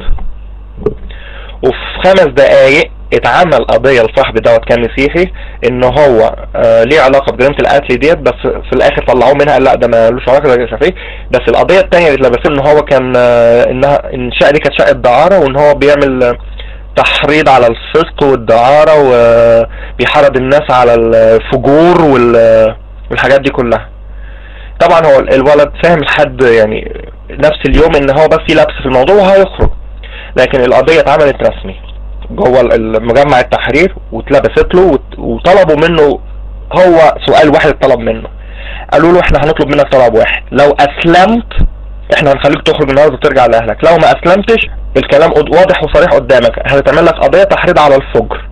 وفي خمس دقايق اتعمل قضية لصاحبي دوت كان مسيحي ان هو آه ليه علاقة بجريمة القتل ديت بس في الاخر طلعوه منها قال لا ده ما لوش علاقة ده مش عارف ايه بس القضية التانية اللي اتلبسته ان هو كان آه انها ان الشقة دي كانت شقة دعارة وان هو بيعمل آه تحريض على الفسق والدعارة وبيحرض الناس على الفجور والحاجات دي كلها طبعا هو الولد فاهم لحد يعني نفس اليوم ان هو بس في لبس في الموضوع وهيخرج لكن القضية اتعملت رسمي جوه مجمع التحرير واتلبست له وطلبوا منه هو سؤال واحد اتطلب منه قالوا له احنا هنطلب منك طلب واحد لو اسلمت احنا هنخليك تخرج النهارده وترجع لاهلك لو ما اسلمتش الكلام واضح وصريح قدامك هتتعمل لك قضيه تحريض على الفجر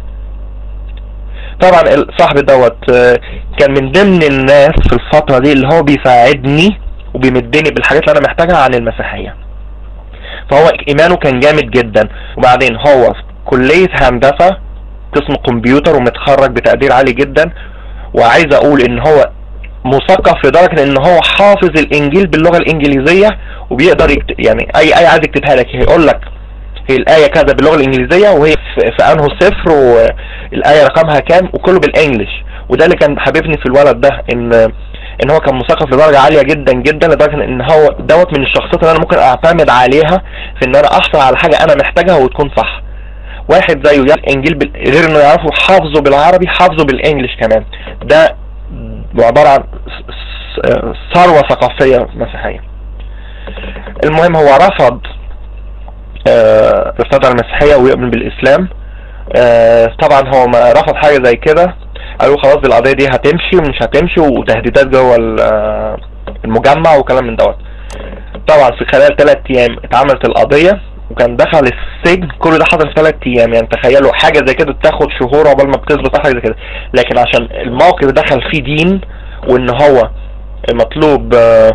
طبعا صاحبي دوت كان من ضمن الناس في الفتره دي اللي هو بيساعدني وبيمدني بالحاجات اللي انا محتاجها عن المسيحيه فهو ايمانه كان جامد جدا وبعدين هو في كليه هندسه قسم كمبيوتر ومتخرج بتقدير عالي جدا وعايز اقول ان هو مثقف لدرجه ان هو حافظ الانجيل باللغه الانجليزيه وبيقدر يكتب يعني اي اي عايز يكتبها لك هيقول لك هي الايه كذا باللغه الانجليزيه وهي في انه صفر والايه رقمها كام وكله بالانجلش وده اللي كان حبيبني في الولد ده ان ان هو كان مثقف لدرجه عاليه جدا جدا لدرجه ان هو دوت من الشخصيات اللي انا ممكن اعتمد عليها في ان انا احصل على حاجه انا محتاجها وتكون صح واحد زيه يعني انجيل بال... غير انه يعرفه حافظه بالعربي حافظه بالانجلش كمان ده عباره عن ثروه ثقافيه مسيحيه المهم هو رفض يستدعى المسيحية ويؤمن بالإسلام آه طبعا هو ما رفض حاجة زي كده قالوا خلاص القضية دي هتمشي ومش هتمشي وتهديدات جوه المجمع وكلام من دوت طبعا في خلال ثلاث ايام اتعملت القضية وكان دخل السجن كل ده حصل في ثلاث ايام يعني تخيلوا حاجة زي كده بتاخد شهور عقبال ما بتثبت حاجة زي كده لكن عشان الموقف دخل فيه دين وان هو مطلوب آه،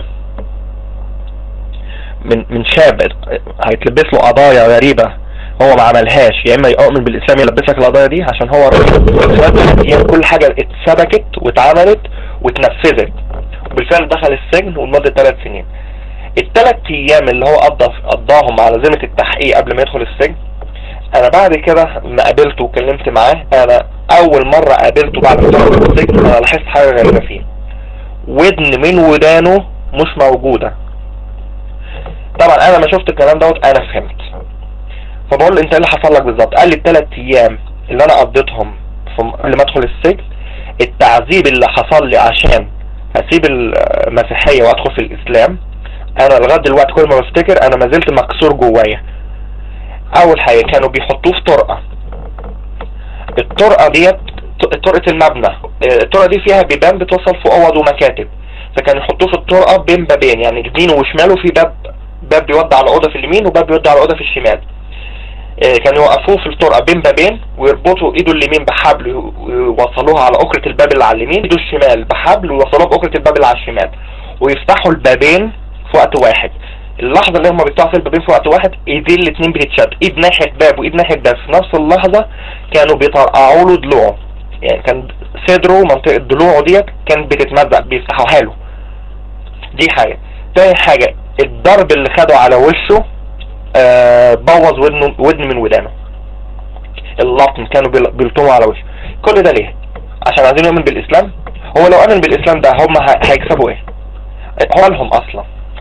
من من شاب هيتلبس له قضايا غريبة هو ما عملهاش يا اما يؤمن بالاسلام يلبسك القضايا دي عشان هو راجل كل حاجة اتسبكت واتعملت واتنفذت وبالفعل دخل السجن ولمدة ثلاث سنين الثلاث ايام اللي هو قضى قضاهم على ذمة التحقيق قبل ما يدخل السجن انا بعد كده ما قابلته وكلمت معاه انا اول مرة قابلته بعد ما دخل السجن انا لاحظت حاجة غريبة فيه ودن من ودانه مش موجودة طبعا انا ما شفت الكلام دوت انا فهمت فبقول له انت ايه اللي حصل لك بالظبط قال لي الثلاث ايام اللي انا قضيتهم قبل ما ادخل السجن التعذيب اللي حصل لي عشان هسيب المسيحية وادخل في الاسلام انا لغاية دلوقتي كل ما بفتكر انا ما زلت مكسور جوايا اول حاجة كانوا بيحطوه في طرقة الطرقة ديت طرقة المبنى الطرقة دي فيها بيبان بتوصل في اوض ومكاتب فكانوا يحطوه في الطرقة بين بابين يعني يمينه وشماله في باب باب بيودي على الاوضه في اليمين وباب بيودي على الاوضه في الشمال كانوا يوقفوه في الطرقه بين بابين ويربطوا ايده اليمين بحبل ويوصلوها على اكرة الباب اللي على اليمين ايده الشمال بحبل ويوصلوها باكرة الباب اللي على الشمال ويفتحوا البابين في وقت واحد اللحظة اللي هم بيفتحوا في البابين في وقت واحد ايدين الاتنين بتتشد ايد ناحية باب وايد ناحية باب في نفس اللحظة كانوا بيطرقعوا له ضلوعه يعني كان صدره منطقة ضلوعه ديت كانت بتتمزق بيفتحوها له دي حاجة تاني حاجة الضرب اللي خده على وشه آه بوظ ودنه ودن من ودانه اللطم كانوا بيلطموا على وشه كل ده ليه عشان عايزين يؤمن بالاسلام هو لو امن بالاسلام ده هم هيكسبوا ايه هو لهم اصلا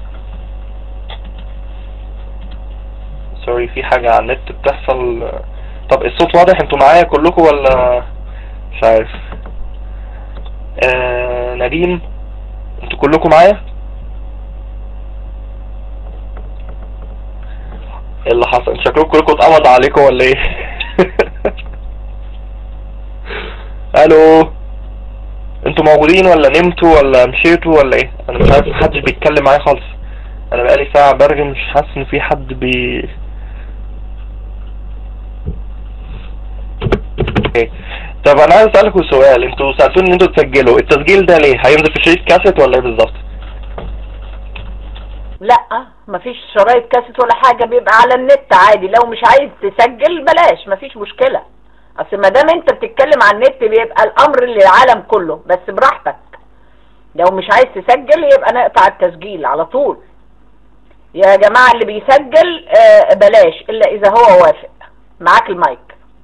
سوري في حاجة على النت بتحصل طب الصوت واضح انتوا معايا كلكم ولا مش عارف آه نديم انتوا كلكم معايا ايه اللي حصل شكلكم كلكم اتقبض عليكم ولا ايه الو انتوا موجودين ولا نمتوا ولا مشيتوا ولا ايه انا مش عارف محدش بيتكلم معايا خالص انا بقالي ساعة برغي مش حاسس ان في حد بي طب انا عايز اسألكوا سؤال انتوا سألتوني ان انتوا تسجلوا التسجيل ده ليه هينزل في شريط كاسيت ولا ايه بالظبط لا مفيش شرايط كاسيت ولا حاجة بيبقى على النت عادي لو مش عايز تسجل بلاش مفيش مشكلة اصل ما دام انت بتتكلم عن النت بيبقى الامر للعالم كله بس براحتك لو مش عايز تسجل يبقى نقطع التسجيل على طول يا جماعة اللي بيسجل آه بلاش الا اذا هو وافق معاك المايك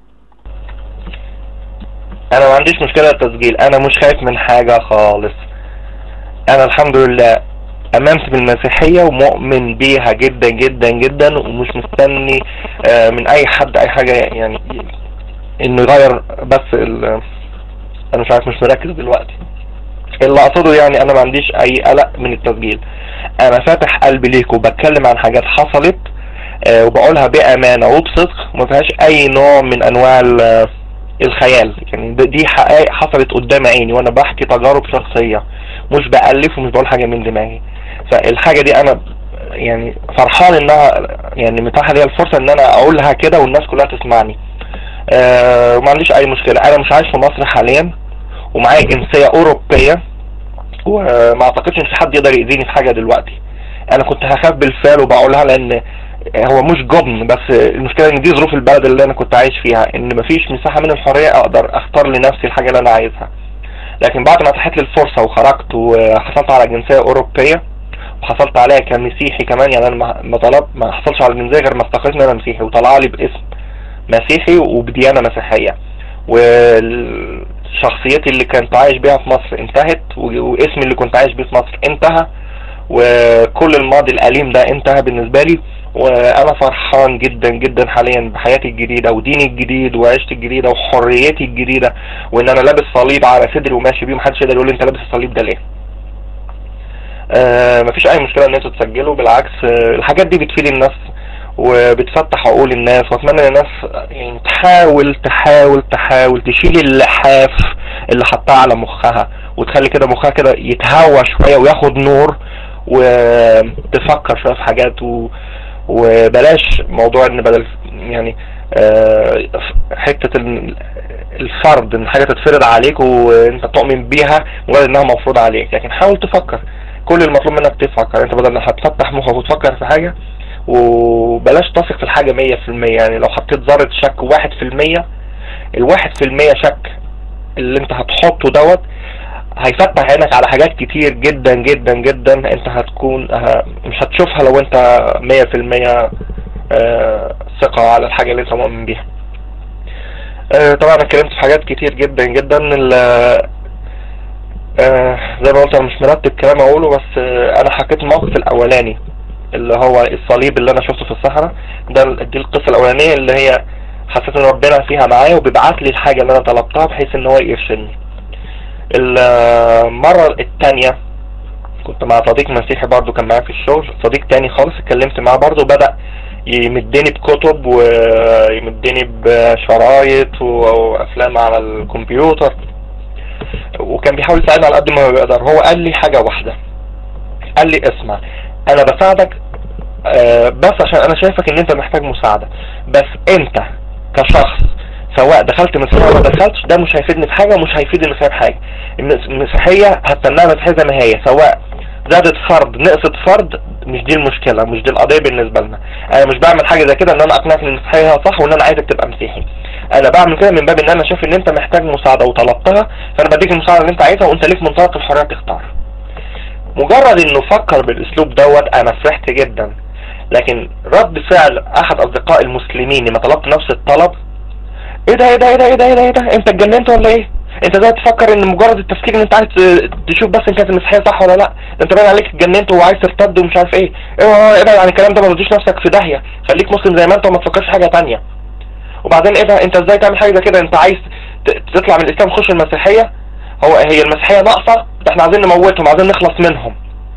انا ما عنديش مشكلة التسجيل انا مش خايف من حاجة خالص انا الحمد لله امنت بالمسيحية ومؤمن بيها جدا جدا جدا ومش مستني آه من اي حد اي حاجة يعني انه يغير بس ال انا مش عارف مش مركز دلوقتي اللي اقصده يعني انا ما عنديش اي قلق من التسجيل انا فاتح قلبي ليك وبتكلم عن حاجات حصلت آه وبقولها بامانة وبصدق وما فيهاش اي نوع من انواع الخيال يعني دي حقائق حصلت قدام عيني وانا بحكي تجارب شخصية مش بألف ومش بقول حاجة من دماغي فالحاجة دي انا يعني فرحان انها يعني متاحة لي الفرصة ان انا اقولها كده والناس كلها تسمعني أه وما عنديش اي مشكلة انا مش عايش في مصر حاليا ومعايا جنسية اوروبية وما اعتقدش ان في حد يقدر يأذيني في حاجة دلوقتي انا كنت هخاف بالفعل وبقولها لان هو مش جبن بس المشكلة ان دي ظروف البلد اللي انا كنت عايش فيها ان مفيش مساحة من الحرية اقدر اختار لنفسي الحاجة اللي انا عايزها لكن بعد ما اتاحت لي الفرصة وخرجت وحصلت على جنسية اوروبية وحصلت عليها كمسيحي كمان يعني انا ما طلب ما حصلش على الجنسية غير ما استقريت ان انا مسيحي وطلع لي باسم مسيحي وبديانة مسيحية وشخصيتي اللي كنت عايش بيها في مصر انتهت واسمي اللي كنت عايش بيه في مصر انتهى وكل الماضي الأليم ده انتهى بالنسبة لي وانا فرحان جدا جدا حاليا بحياتي الجديدة وديني الجديد وعيشتي الجديدة وحريتي الجديدة وان انا لابس صليب على صدري وماشي بيه محدش يقدر يقول لي انت لابس الصليب ده ليه آه مفيش اي مشكلة ان انتوا تسجلوا بالعكس آه الحاجات دي بتفيد الناس وبتفتح عقول الناس واتمنى ان الناس يعني تحاول تحاول تحاول تشيل اللحاف اللي حطها على مخها وتخلي كده مخها كده يتهوى شويه وياخد نور وتفكر شويه في حاجات و... وبلاش موضوع ان بدل يعني آه، حته ال- الفرض ان حاجه تتفرض عليك وانت تؤمن بيها مجرد انها مفروض عليك لكن حاول تفكر كل المطلوب منك تفكر انت بدل ما هتفتح مخك وتفكر في حاجه وبلاش تثق في الحاجه 100% يعني لو حطيت ذره شك 1% الواحد في المية شك اللي انت هتحطه دوت هيفتح عينك على حاجات كتير جدا جدا جدا انت هتكون ه- مش هتشوفها لو انت مية في المية آه، ثقة على الحاجة اللي انت مؤمن بيها آه، طبعا انا اتكلمت في حاجات كتير جدا جدا ال- آه، زي ما قلت انا مش مرتب كلام اقوله بس آه، انا حكيت الموقف الاولاني اللي هو الصليب اللي انا شفته في الصحراء ده دي القصة الاولانية اللي هي حسيت ان ربنا فيها معايا وبيبعت لي الحاجة اللي انا طلبتها بحيث ان هو يرشدني المرة التانية كنت مع صديق مسيحي برضو كان معايا في الشغل صديق تاني خالص اتكلمت معاه برضو بدأ يمدني بكتب ويمدني بشرايط وافلام على الكمبيوتر وكان بيحاول يساعدني على قد ما بيقدر هو قال لي حاجة واحدة قال لي اسمع انا بساعدك آه، بس عشان انا شايفك ان انت محتاج مساعدة بس انت كشخص سواء دخلت مسيحية ولا ما دخلتش ده مش هيفيدني في حاجة ومش هيفيد المسيحية في حاجة المس- المسيحية هستناها مسيحية زي ما هي سواء زادت فرد نقصت فرد مش دي المشكلة مش دي القضية بالنسبة لنا انا مش بعمل حاجة زي كده ان انا اقنعك ان المسيحية هي صح وان انا عايزك تبقى مسيحي انا بعمل كده من باب ان انا شايف ان انت محتاج مساعدة وطلبتها فانا بديك المساعدة اللي انت عايزها وانت ليك منطلق الحرية تختار مجرد انه فكر بالاسلوب دوت انا فرحت جدا لكن رد فعل احد اصدقاء المسلمين لما طلبت نفس الطلب ايه ده ايه ده ايه ده ايه ده ايه ده, إيه ده؟ انت اتجننت ولا ايه انت ازاي تفكر ان مجرد التفكير ان انت عايز ت- تشوف بس ان كانت المسيحيه صح ولا لا ده انت باين عليك اتجننت وعايز ترتد ومش عارف ايه ايه ابعد عن الكلام ده ما توديش نفسك في داهيه خليك مسلم زي ما انت وما تفكرش في حاجه تانية وبعدين ايه ده انت ازاي تعمل حاجه زي كده انت عايز ت- تطلع من الاسلام تخش المسيحيه هو هي المسيحيه ناقصه ده احنا عايزين نموتهم عايزين نخلص منهم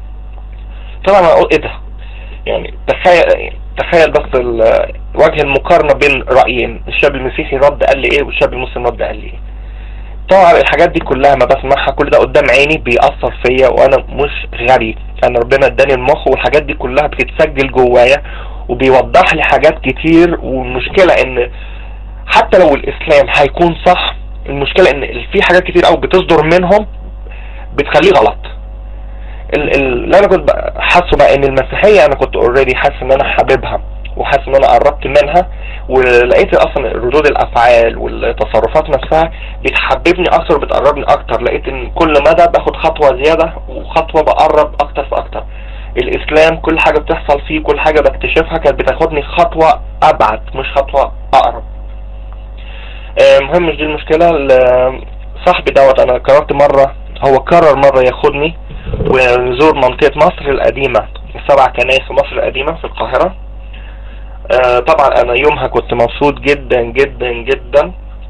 طبعا انا اقول ايه ده يعني تخيل تخيل بس ال- وجه المقارنة بين رأيين الشاب المسيحي رد قال لي ايه والشاب المسلم رد قال لي ايه طبعا الحاجات دي كلها ما بسمعها كل ده قدام عيني بيأثر فيا وانا مش غبي انا ربنا اداني المخ والحاجات دي كلها بتتسجل جوايا وبيوضح لي حاجات كتير والمشكلة ان حتى لو الاسلام هيكون صح المشكلة ان في حاجات كتير قوي بتصدر منهم بتخليه غلط ال- ال- اللي انا كنت بقى- حاسه بقى ان المسيحيه انا كنت اوريدي حاسس ان انا حاببها وحاسس ان انا قربت منها ولقيت اصلا ردود الافعال والتصرفات نفسها بتحببني اكتر وبتقربني اكتر لقيت ان كل مدى باخد خطوه زياده وخطوه بقرب اكتر فاكتر الاسلام كل حاجه بتحصل فيه كل حاجه بكتشفها كانت بتاخدني خطوه ابعد مش خطوه اقرب آه، المهم مش دي المشكله ال- صاحبي دوت انا قررت مره هو قرر مره ياخدني ونزور منطقة مصر القديمة السبع كنائس في مصر القديمة في القاهرة آه، طبعا انا يومها كنت مبسوط جدا جدا جدا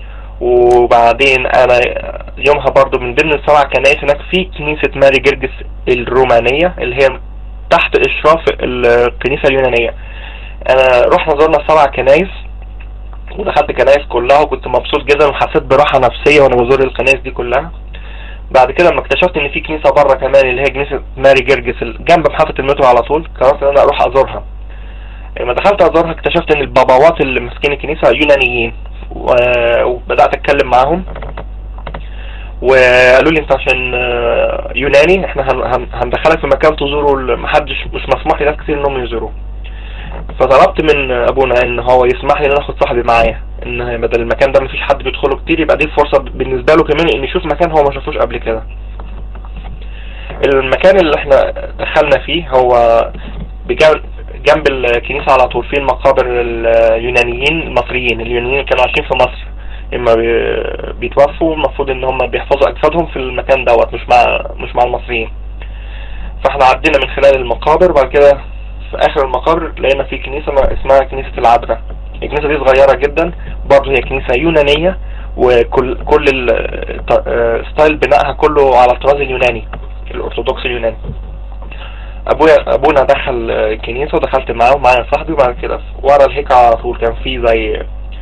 وبعدين انا يومها برضو من ضمن السبع كنائس هناك في كنيسة ماري جرجس الرومانية اللي هي تحت اشراف الكنيسة اليونانية انا رحنا زرنا السبع كنائس ودخلت كنائس كلها وكنت مبسوط جدا وحسيت براحة نفسية وانا بزور الكنائس دي كلها بعد كده لما اكتشفت ان في كنيسه بره كمان اللي هي كنيسه ماري جرجس ال- جنب محطه المترو على طول قررت ان انا اروح ازورها لما دخلت ازورها اكتشفت ان الباباوات اللي ماسكين الكنيسه يونانيين و- وبدات اتكلم معاهم وقالوا لي انت عشان آه، يوناني احنا هن- هن- هندخلك في مكان تزوره ال- محدش مش مسموح لناس كتير انهم يزوروه فطلبت من ابونا ان هو يسمح لي ان انا اخد صاحبي معايا ان بدل المكان ده مفيش حد بيدخله كتير يبقى دي فرصه بالنسبه له كمان ان يشوف مكان هو ما شافوش قبل كده المكان اللي احنا دخلنا فيه هو بجانب جنب الكنيسة على طول فيه المقابر اليونانيين المصريين اليونانيين اللي كانوا عايشين في مصر اما بي- بيتوفوا المفروض ان هم بيحفظوا اجسادهم في المكان دوت مش مع مش مع المصريين فاحنا عدينا من خلال المقابر وبعد كده في اخر المقابر لقينا في كنيسة اسمها كنيسة العذراء الكنيسة دي صغيرة جدا برضه هي كنيسة يونانية وكل كل ال- ط- آه، ستايل بنائها كله على الطراز اليوناني الارثوذكس اليوناني ابويا ابونا دخل الكنيسة ودخلت معاه ومعايا صاحبي وبعد كده ورا الهيكل على طول كان في زي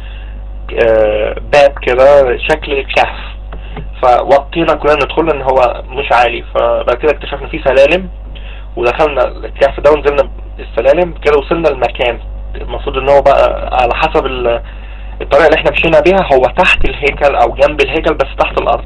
آه، باب كده شكل الكهف فوطينا كلنا ندخل ان هو مش عالي فبعد كده اكتشفنا فيه سلالم ودخلنا الكهف ده ونزلنا السلالم كده وصلنا المكان المفروض ان هو بقى على حسب ال- الطريقة اللي احنا مشينا بيها هو تحت الهيكل او جنب الهيكل بس تحت الارض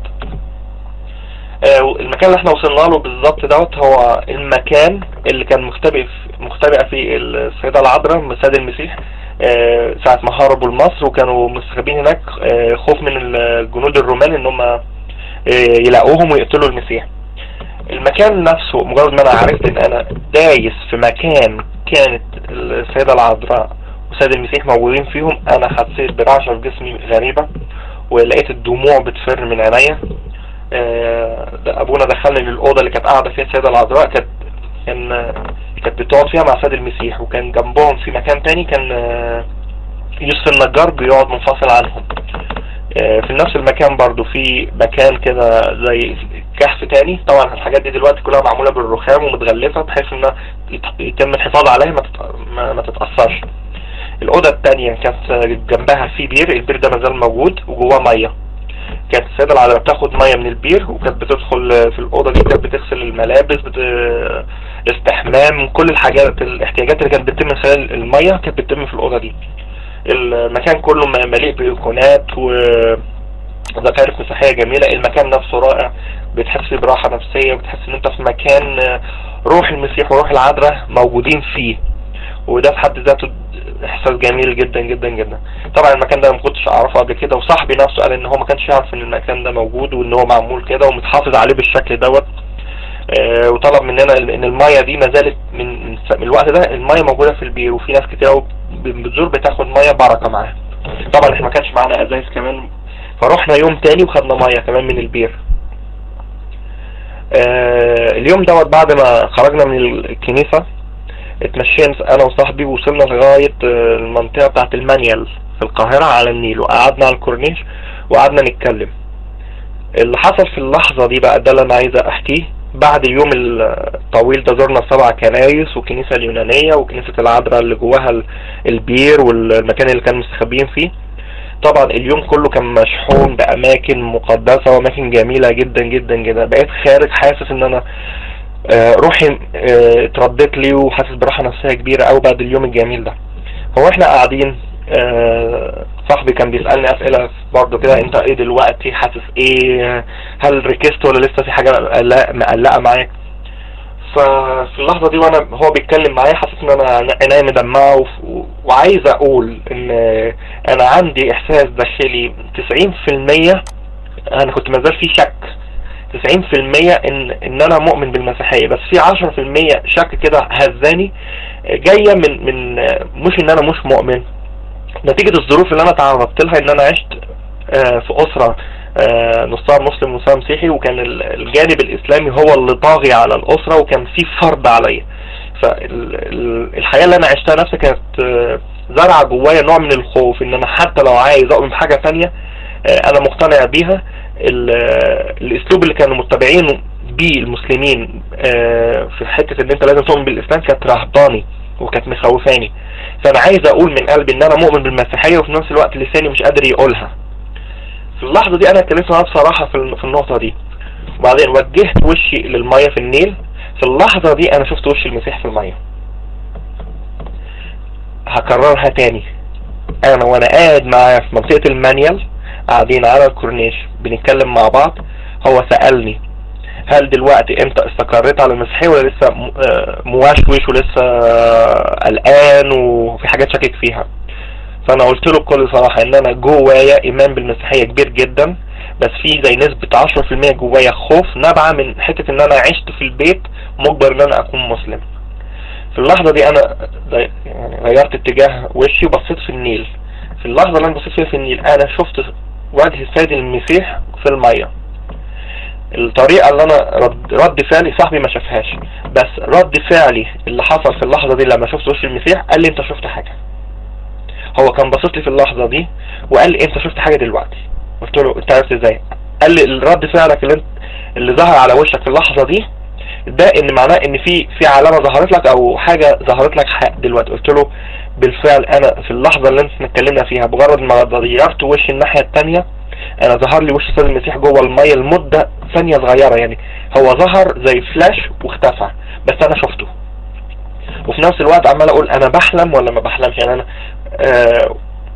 آه، المكان اللي احنا وصلنا له بالظبط دوت هو المكان اللي كان مختبئ في- مختبئة فيه السيدة العذراء مساد المسيح آه، ساعة ما هربوا لمصر وكانوا مستخبين هناك آه، خوف من الجنود الرومان ان هم آه، يلاقوهم ويقتلوا المسيح المكان نفسه مجرد ما انا عرفت ان انا دايس في مكان كانت السيدة العذراء وسيد المسيح موجودين فيهم انا حسيت برعشة في جسمي غريبة ولقيت الدموع بتفر من عينيا آه، ده ابونا دخلني للاوضه اللي كانت قاعده فيها السيده العذراء كانت كان كانت بتقعد فيها مع سيد المسيح وكان جنبهم في مكان تاني كان آه، يوسف النجار بيقعد منفصل عنهم آه، في نفس المكان برضو في مكان كده زي كهف تاني طبعا الحاجات دي دلوقتي كلها معمولة بالرخام ومتغلفة بحيث انها يت- يتم الحفاظ عليها ما, تت... ما, ما تتأثرش الأوضة التانية كانت جنبها في بير البير ده مازال موجود وجواه مية كانت السيدة العذراء بتاخد مية من البير وكانت بتدخل في الأوضة دي كانت بتغسل الملابس بت... الاستحمام كل الحاجات الاحتياجات اللي كانت بتتم من خلال المية كانت بتتم في الأوضة دي المكان كله م- مليء بإيقونات و زخارف مسيحية جميلة المكان نفسه رائع بتحس براحة نفسية بتحس ان انت في مكان آه، روح المسيح وروح العذراء موجودين فيه وده في حد ذاته احساس جميل جدا جدا جدا طبعا المكان ده ما كنتش اعرفه قبل كده وصاحبي نفسه قال ان هو ما كانش يعرف ان المكان ده موجود وان هو معمول كده ومتحافظ عليه بالشكل دوت آه، وطلب مننا ان المايه دي ما زالت من من س- من الوقت ده المايه موجوده في البير وفي ناس كتير قوي بتزور بتاخد مايه بركه معاها طبعا احنا ما كانش معانا ازايز كمان فروحنا يوم تاني وخدنا ميه كمان من البير آه، اليوم دوت بعد ما خرجنا من الكنيسة اتمشينا انا وصاحبي وصلنا لغاية آه، المنطقة بتاعت المانيال في القاهرة على النيل وقعدنا على الكورنيش وقعدنا نتكلم اللي حصل في اللحظة دي بقى ده اللي انا عايز احكيه بعد اليوم الطويل ده زرنا سبع كنايس والكنيسة اليونانية وكنيسة العذراء اللي جواها ال- البير والمكان اللي كانوا مستخبيين فيه طبعا اليوم كله كان مشحون باماكن مقدسة واماكن جميلة جدا جدا جدا بقيت خارج حاسس ان انا آه، روحي آه، اتردت لي وحاسس براحة نفسية كبيرة قوي بعد اليوم الجميل ده هو احنا قاعدين آه، صاحبي كان بيسألني اسئلة برضه كده انت ايه دلوقتي حاسس ايه هل ركزت ولا لسه في حاجة مقلقة مقلقة معاك ففي اللحظة دي وانا هو بيتكلم معايا حاسس ان انا عينيا مدمعة وف- وعايز اقول ان انا عندي احساس داخلي 90% انا كنت مازال في شك 90% ان ان انا مؤمن بالمسيحية بس في 10% شك كده هزاني جاية من من مش ان انا مش مؤمن نتيجة الظروف اللي انا تعرضت لها ان انا عشت آه، في اسرة آه، نصها مسلم ونصها مسيحي وكان ال- الجانب الاسلامي هو اللي طاغي على الاسرة وكان في فرض عليا فالحياة اللي انا عشتها نفسها كانت آه، زرع جوايا نوع من الخوف ان انا حتى لو عايز اؤمن بحاجة تانية آه، انا مقتنع بيها ال- آه، الاسلوب اللي كانوا متبعينه بيه المسلمين آه، في حتة ان انت لازم تؤمن بالاسلام كانت رهباني وكانت مخوفاني فانا عايز اقول من قلبي ان انا مؤمن بالمسيحية وفي نفس الوقت لساني مش قادر يقولها في اللحظة دي انا اتكلمت معاه بصراحة في ال- في النقطة دي وبعدين وجهت وشي للمية في النيل في اللحظة دي انا شفت وش المسيح في المية هكررها تاني انا وانا قاعد معاه في منطقة المانيال قاعدين على الكورنيش بنتكلم مع بعض هو سألني هل دلوقتي انت استقريت على المسيحية ولا لسه م- آه، موشوش ولسه آه، قلقان وفي حاجات شاكك فيها فانا قلت له بكل صراحة ان انا جوايا ايمان بالمسيحية كبير جدا بس في زي نسبة 10% جوايا خوف نابعة من حتة ان انا عشت في البيت مجبر ان انا اكون مسلم في اللحظة دي انا زي- يعني غيرت اتجاه وشي وبصيت في النيل في اللحظة اللي انا بصيت فيها في النيل انا شفت وجه السيد المسيح في المية الطريقة اللي انا رد, رد فعلي صاحبي ما شافهاش بس رد فعلي اللي حصل في اللحظة دي لما شفت وش المسيح قال لي انت شفت حاجة هو كان باصص لي في اللحظة دي وقال لي انت شفت حاجة دلوقتي قلت له انت عرفت ازاي قال لي الرد فعلك اللي انت اللي ظهر على وشك في اللحظة دي ده ان معناه ان في في علامه ظهرت لك او حاجه ظهرت لك حق دلوقتي قلت له بالفعل انا في اللحظه اللي انت اتكلمنا فيها بمجرد ما غيرت وشي الناحيه الثانيه انا ظهر لي وش السيد المسيح جوه الميه لمده ثانيه صغيره يعني هو ظهر زي فلاش واختفى بس انا شفته وفي نفس الوقت عمال اقول انا بحلم ولا ما بحلمش يعني انا آه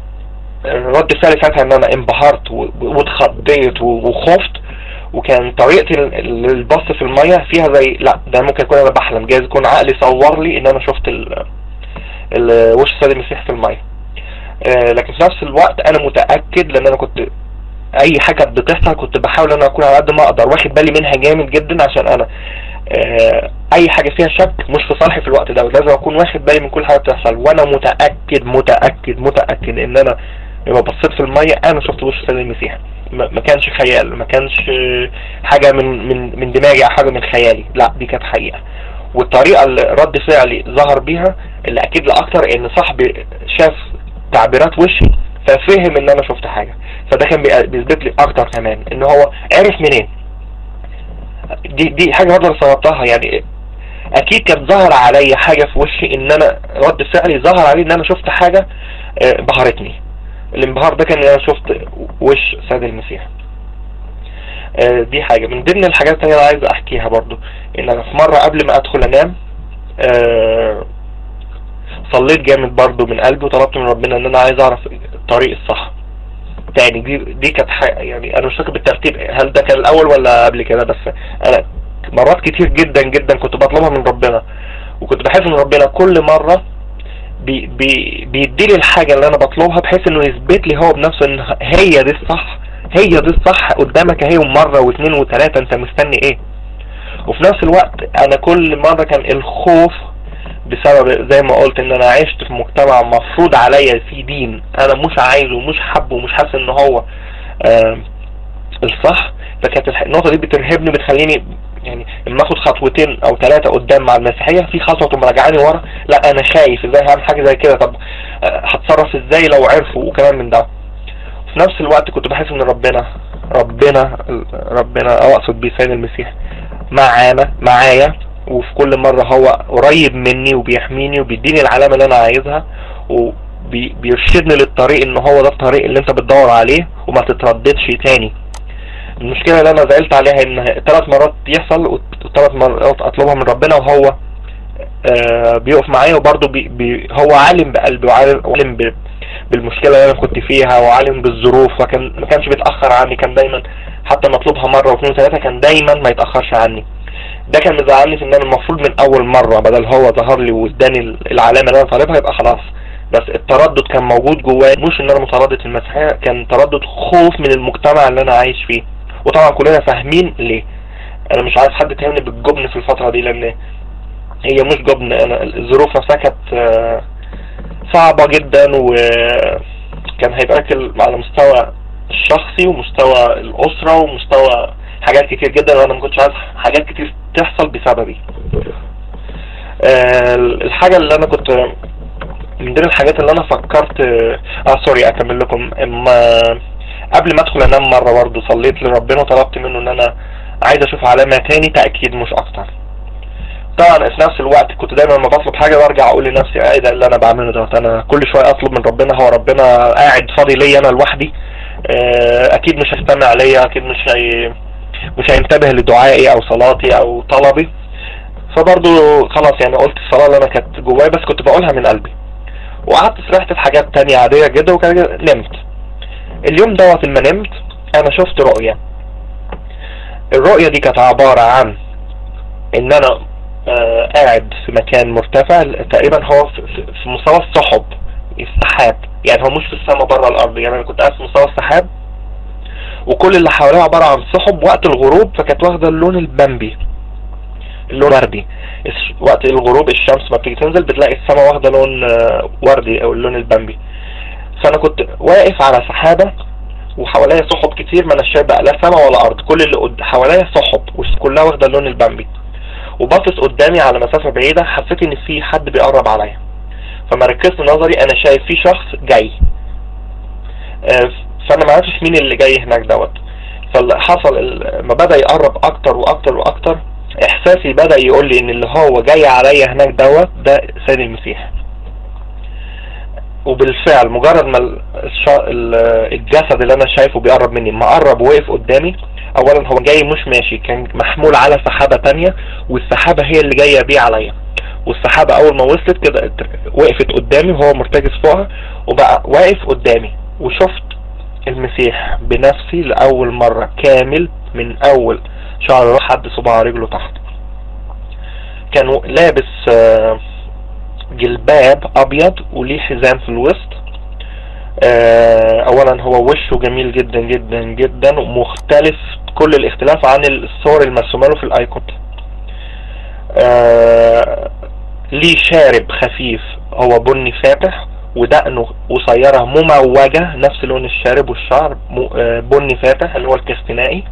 رد فعلي ساعتها ان انا انبهرت و- واتخضيت و- وخفت وكان طريقتي ال- ال- البص في الميه فيها زي لا ده ممكن يكون انا بحلم جايز يكون عقلي صور لي ان انا شفت ال ال- وش السيد المسيح في الميه آه لكن في نفس الوقت انا متاكد لان انا كنت اي حاجه بتحصل كنت بحاول ان انا اكون على قد ما اقدر واخد بالي منها جامد جدا عشان انا آه اي حاجه فيها شك مش في صالحي في الوقت ده لازم اكون واخد بالي من كل حاجه بتحصل وانا متاكد متاكد متاكد ان انا لما بصيت في الميه انا شفت وش السيد المسيح ما ما كانش خيال ما كانش آه، حاجه من من من دماغي او حاجه من خيالي لا دي كانت حقيقه والطريقه اللي رد فعلي ظهر بيها اللي اكيد لا اكتر ان صاحبي شاف تعبيرات وشي ففهم ان انا شفت حاجه فده كان بي- بيثبت لي اكتر كمان ان هو عرف منين دي دي حاجه برضه أنا استغربتها يعني اكيد كان ظهر عليا حاجه في وشي ان انا رد فعلي ظهر عليه ان انا شفت حاجه آه، بهرتني الانبهار ده كان ان انا شفت وش سيد المسيح آه، دي حاجه من ضمن الحاجات التانية اللي عايز احكيها برضو ان انا في مره قبل ما ادخل انام آه، صليت جامد برضو من قلبي وطلبت من ربنا ان انا عايز اعرف الطريق الصح تاني دي دي كانت حاجة يعني انا مش فاكر بالترتيب هل ده كان الاول ولا قبل كده بس انا مرات كتير جدا جدا كنت بطلبها من ربنا وكنت بحس ان ربنا كل مرة بي بي بيديلي الحاجة اللي انا بطلبها بحيث انه يثبت لي هو بنفسه ان هي دي الصح هي دي الصح قدامك اهي مرة واثنين وثلاثة انت مستني ايه وفي نفس الوقت انا كل مرة كان الخوف بسبب زي ما قلت ان انا عشت في مجتمع مفروض عليا في دين انا مش عايزه ومش حابه ومش حاسس ان هو آه الصح فكانت الح- النقطة دي بترهبني بتخليني يعني لما اخد خطوتين او ثلاثة قدام مع المسيحية في خطوة تقوم راجعاني ورا لا انا خايف ازاي هعمل حاجة زي كده طب آه، هتصرف ازاي لو عرفوا وكلام من ده في نفس الوقت كنت بحس ان ربنا ربنا ربنا او اقصد بيه سيد المسيح معانا معايا وفي كل مرة هو قريب مني وبيحميني وبيديني العلامة اللي انا عايزها وبيرشدني للطريق ان هو ده الطريق اللي انت بتدور عليه وما تترددش تاني المشكلة اللي انا زعلت عليها ان ثلاث مرات يحصل وثلاث مرات اطلبها من ربنا وهو آه بيقف معايا وبرضه بي بي هو عالم بقلبي وعالم وعالم ب- بالمشكلة اللي انا كنت فيها وعالم بالظروف فكان ما كانش بيتأخر عني كان دايما حتى ما اطلبها مرة واثنين وثلاثة كان دايما ما يتأخرش عني ده كان مزعلني في ان انا المفروض من اول مرة بدل هو ظهر لي واداني العلامة اللي انا طالبها يبقى خلاص بس التردد كان موجود جوايا مش ان انا متردد في المسيحية كان تردد خوف من المجتمع اللي انا عايش فيه وطبعا كلنا فاهمين ليه انا مش عايز حد يتهمني بالجبن في الفترة دي لان هي مش جبن انا الظروف نفسها كانت آه، صعبة جدا وكان هيتأكل على مستوى الشخصي ومستوى الأسرة ومستوى حاجات كتير جدا وانا ما كنتش عايز حاجات كتير تحصل بسببي آه، الحاجة اللي انا كنت من ضمن الحاجات اللي انا فكرت اه سوري اكمل لكم اما قبل ما ادخل انام مرة برضه صليت لربنا وطلبت منه ان انا عايز اشوف علامة تاني تأكيد مش اكتر طبعا في نفس الوقت كنت دايما لما بطلب حاجة برجع اقول لنفسي ايه ده اللي انا بعمله دوت انا كل شوية اطلب من ربنا هو ربنا قاعد فاضي ليا انا لوحدي آه، اكيد مش هيستمع ليا اكيد مش هي مش هينتبه لدعائي او صلاتي او طلبي فبرضو خلاص يعني قلت الصلاة اللي انا كانت جوايا بس كنت بقولها من قلبي وقعدت سرحت في حاجات تانية عادية جدا وكان نمت اليوم دوت لما نمت انا شفت رؤية الرؤية دي كانت عبارة عن ان انا آه قاعد في مكان مرتفع تقريبا هو في, في- في مستوى السحب السحاب يعني هو مش في السماء بره الارض يعني انا كنت قاعد في مستوى السحاب وكل اللي حواليا عبارة عن سحب وقت الغروب فكانت واخدة اللون البامبي اللون وردي الس- وقت الغروب الشمس ما بتيجي تنزل بتلاقي السماء واخدة لون آه، وردي او اللون البامبي فانا كنت واقف على سحابة وحواليا سحب كتير ما انا شايف بقى لا سما ولا ارض كل اللي قد... حواليا سحب وكلها واخدة اللون البامبي وباصص قدامي على مسافة بعيدة حسيت ان في حد بيقرب عليا فما ركزت نظري انا شايف في شخص جاي آه، فانا ما عرفتش مين اللي جاي هناك دوت فاللي حصل ال- ما بدأ يقرب اكتر واكتر واكتر احساسي بدأ يقول لي ان اللي هو جاي عليا هناك دوت ده سيد المسيح وبالفعل مجرد ما الش- ال- الجسد اللي انا شايفه بيقرب مني ما قرب وقف قدامي اولا هو جاي مش ماشي كان محمول على سحابة تانية والسحابة هي اللي جاية بيه عليا والسحابة اول ما وصلت كده ات- وقفت قدامي وهو مرتجز فوقها وبقى واقف قدامي وشفت المسيح بنفسي لأول مرة كامل من أول شعر راسه لحد صباع رجله تحت كان لابس آه، جلباب أبيض وليه حزام في الوسط آه، أولا هو وشه جميل جدا جدا جدا ومختلف كل الاختلاف عن الصور المرسومة له في الأيكون آه، ليه شارب خفيف هو بني فاتح ودقنه قصيرة مموجة نفس لون الشارب والشعر م- آه، بني فاتح اللي هو الكاستنائي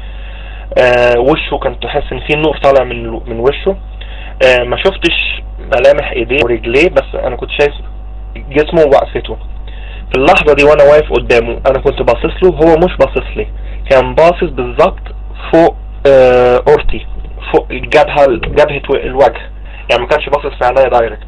آه، وشه كان تحس ان في نور طالع من من وشه آه، ما شفتش ملامح ايديه ورجليه بس انا كنت شايف جسمه ووقفته في اللحظة دي وانا واقف قدامه انا كنت باصص له هو مش باصص لي كان باصص بالظبط فوق آه، اورتي فوق الجبهة جبهة الوجه يعني ما كانش باصص في عينيا دايركت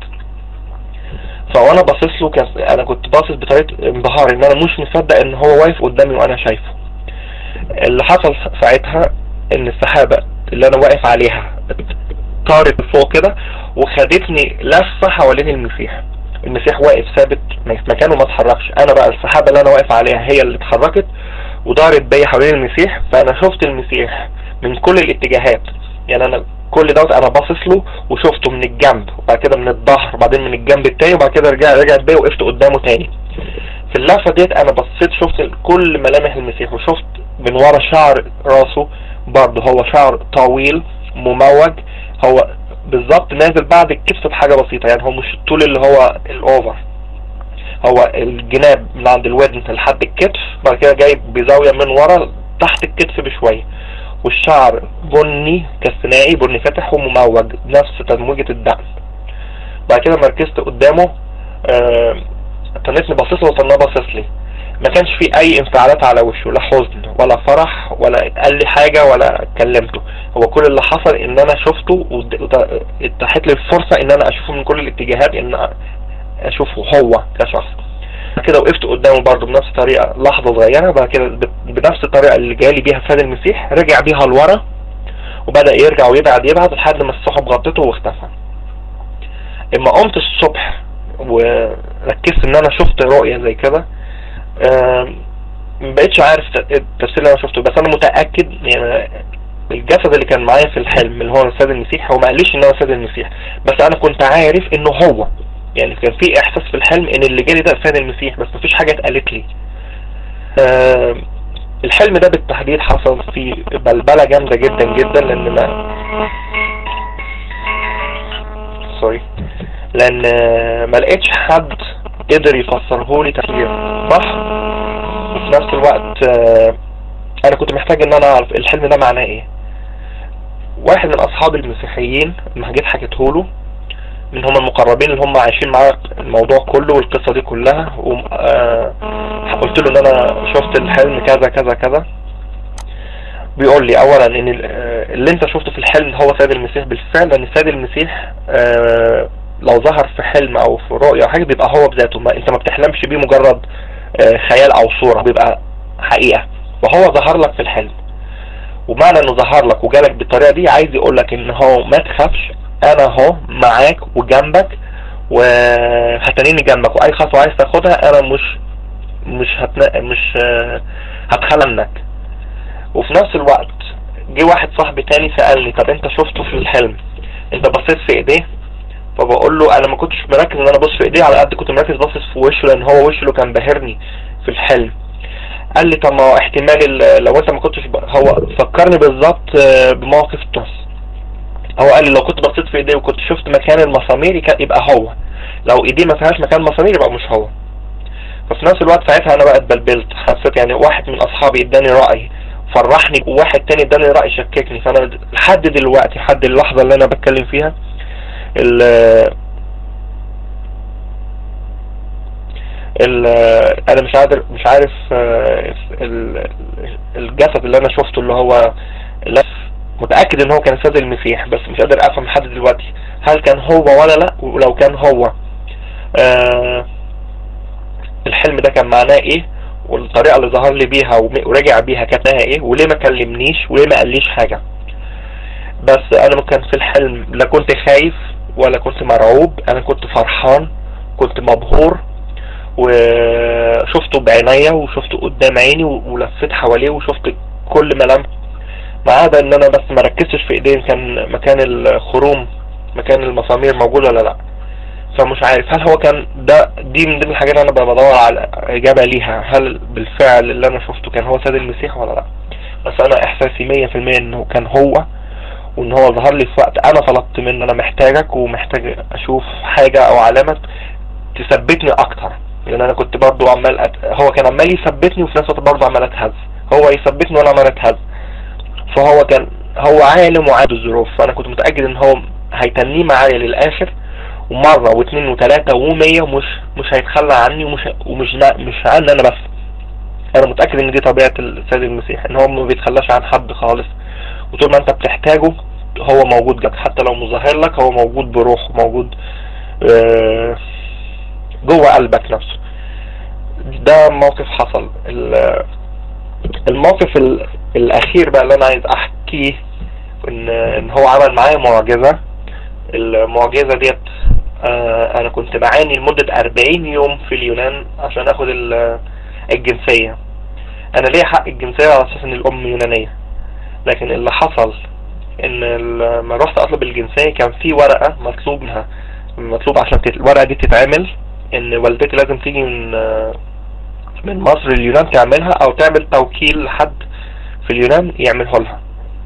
فوانا باصص له كان انا كنت باصص بطريقه انبهار ان انا مش مصدق ان هو واقف قدامي وانا شايفه اللي حصل ساعتها ان السحابه اللي انا واقف عليها طارت فوق كده وخدتني لفه حوالين المسيح المسيح واقف ثابت مكانه ما اتحركش انا بقى السحابه اللي انا واقف عليها هي اللي اتحركت ودارت بيا حوالين المسيح فانا شفت المسيح من كل الاتجاهات يعني انا كل دوت انا باصص له وشفته من الجنب وبعد كده من الظهر وبعدين من الجنب التاني وبعد كده رجع رجعت بيا وقفت قدامه تاني في اللفه ديت انا بصيت شفت كل ملامح المسيح وشفت من ورا شعر راسه برضه هو شعر طويل مموج هو بالظبط نازل بعد الكتف بحاجه بسيطه يعني هو مش الطول اللي هو الاوفر هو الجناب من عند الودن لحد الكتف بعد كده جاي بزاويه من ورا تحت الكتف بشويه والشعر بني كالثنائي بني فاتح ومموج نفس تمويجة الدقن بعد كده مركزت قدامه آه، تنتني باصص له وطناه باصص لي ما كانش في اي انفعالات على وشه لا حزن ولا فرح ولا قال لي حاجة ولا كلمته هو كل اللي حصل ان انا شفته واتاحت لي الفرصة ان انا اشوفه من كل الاتجاهات ان اشوفه هو كشخص بعد كده وقفت قدامه برضه بنفس الطريقة لحظة صغيرة بعد كده ب- بنفس الطريقة اللي جالي بيها فادي المسيح رجع بيها لورا وبدأ يرجع ويبعد يبعد لحد ما السحب غطته واختفى اما قمت الصبح وركزت ان انا شفت رؤية زي كده آم، مبقتش عارف ت- التفسير اللي انا شفته بس انا متأكد يعني الجسد اللي كان معايا في الحلم اللي هو السيد المسيح هو ما قاليش ان هو السيد المسيح بس انا كنت عارف انه هو يعني كان في احساس في الحلم ان اللي جالي ده السيد المسيح بس مفيش حاجة اتقالت لي آم، الحلم ده بالتحديد حصل فيه بلبلة جامدة جدا جدا لان ما سوري لان آه، ما لقيتش حد قدر يفسره لي تفسير صح وفي نفس الوقت آه، انا كنت محتاج ان انا اعرف الحلم ده معناه ايه واحد من اصحاب المسيحيين لما جيت حكيته له من هم المقربين اللي هم عايشين معايا الموضوع كله والقصة دي كلها وقلت له ان انا شفت الحلم كذا كذا كذا بيقول لي اولا ان ال- آه، اللي انت شفته في الحلم هو سيد المسيح بالفعل لان سيد المسيح آه، لو ظهر في حلم او في رؤية او حاجة بيبقى هو بذاته ما انت ما بتحلمش بيه مجرد آه، خيال او صورة بيبقى حقيقة وهو ظهر لك في الحلم ومعنى انه ظهر لك وجالك بالطريقة دي عايز يقول لك ان هو ما تخافش انا اهو معاك وجنبك وهتنيني جنبك واي خطوة عايز تاخدها انا مش مش هتنا... مش آه، هتخلى منك وفي نفس الوقت جه واحد صاحبي تاني سألني طب انت شفته في الحلم انت بصيت في ايديه فبقول له انا ما كنتش مركز ان انا ابص في ايديه على قد كنت مركز باصص في وشه لان هو وشه اللي كان باهرني في الحلم قال لي طب ما هو احتمال ال- لو انت ما كنتش ب... هو فكرني بالظبط آه، بموقف توس هو قال لي لو كنت بصيت في ايديه وكنت شفت مكان المسامير كان يبقى هو لو ايديه ما فيهاش مكان مسامير يبقى مش هو ففي نفس الوقت ساعتها انا بقى اتبلبلت حسيت يعني واحد من اصحابي اداني رأي فرحني وواحد تاني اداني رأي شككني فانا لحد دلوقتي لحد اللحظة اللي انا بتكلم فيها ال ال انا مش قادر مش عارف آه، ال- الجسد اللي انا شفته اللي هو لف متأكد ان هو كان السيد المسيح بس مش قادر افهم لحد دلوقتي هل كان هو ولا لا ولو كان هو آه الحلم ده كان معناه ايه والطريقة اللي ظهر لي بيها وم- ورجع بيها كانت معناها ايه وليه ما كلمنيش وليه ما قاليش حاجة بس انا ممكن في الحلم لا كنت خايف ولا كنت مرعوب انا كنت فرحان كنت مبهور وشفته بعينيا وشفته قدام عيني و- ولفيت حواليه وشفت كل ملامح ما عدا ان انا بس ما ركزتش في ايدين كان مكان الخروم مكان المسامير موجود ولا لا فمش عارف هل هو كان ده دي من ضمن الحاجات اللي انا بدور على اجابه ليها هل بالفعل اللي انا شفته كان هو سيد المسيح ولا لا بس انا احساسي مية في المية انه كان هو وان هو ظهر لي في وقت انا طلبت منه انا محتاجك ومحتاج اشوف حاجة او علامة تثبتني اكتر لان انا كنت برضو عمال أت... هو كان عمال يثبتني وفي نفس الوقت برضو عمال اتهز هو يثبتني وانا عمال اتهز فهو كان هو عالم وعاد الظروف فانا كنت متأكد ان هو هيتنيه معايا للاخر ومرة واثنين وثلاثة ومية مش مش هيتخلى عني ومش ومش نا- مش عني انا بس انا متأكد ان دي طبيعة السيد المسيح ان هو ما بيتخلاش عن حد خالص وطول ما انت بتحتاجه هو موجود جنبك حتى لو مظاهر لك هو موجود بروحه موجود آه، جوه قلبك نفسه ده موقف حصل ال- الموقف ال- الاخير بقى اللي انا عايز احكيه ان ان هو عمل معايا معجزة المعجزة ديت آه، انا كنت بعاني لمدة 40 يوم في اليونان عشان اخد ال- الجنسية انا ليا حق الجنسية على اساس ان الام يونانية لكن اللي حصل ان ال- لما رحت اطلب الجنسية كان في ورقة مطلوب منها مطلوب عشان تت- الورقة دي تتعمل ان والدتي لازم تيجي من آه، من مصر اليونان تعملها او تعمل توكيل لحد في اليونان يعمله لها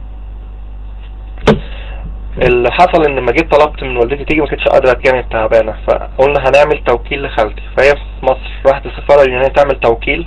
اللي حصل ان لما جيت طلبت من والدتي تيجي ما كانتش قادرة كانت تعبانة فقلنا هنعمل توكيل لخالتي فهي في مصر راحت السفارة اليونانية تعمل توكيل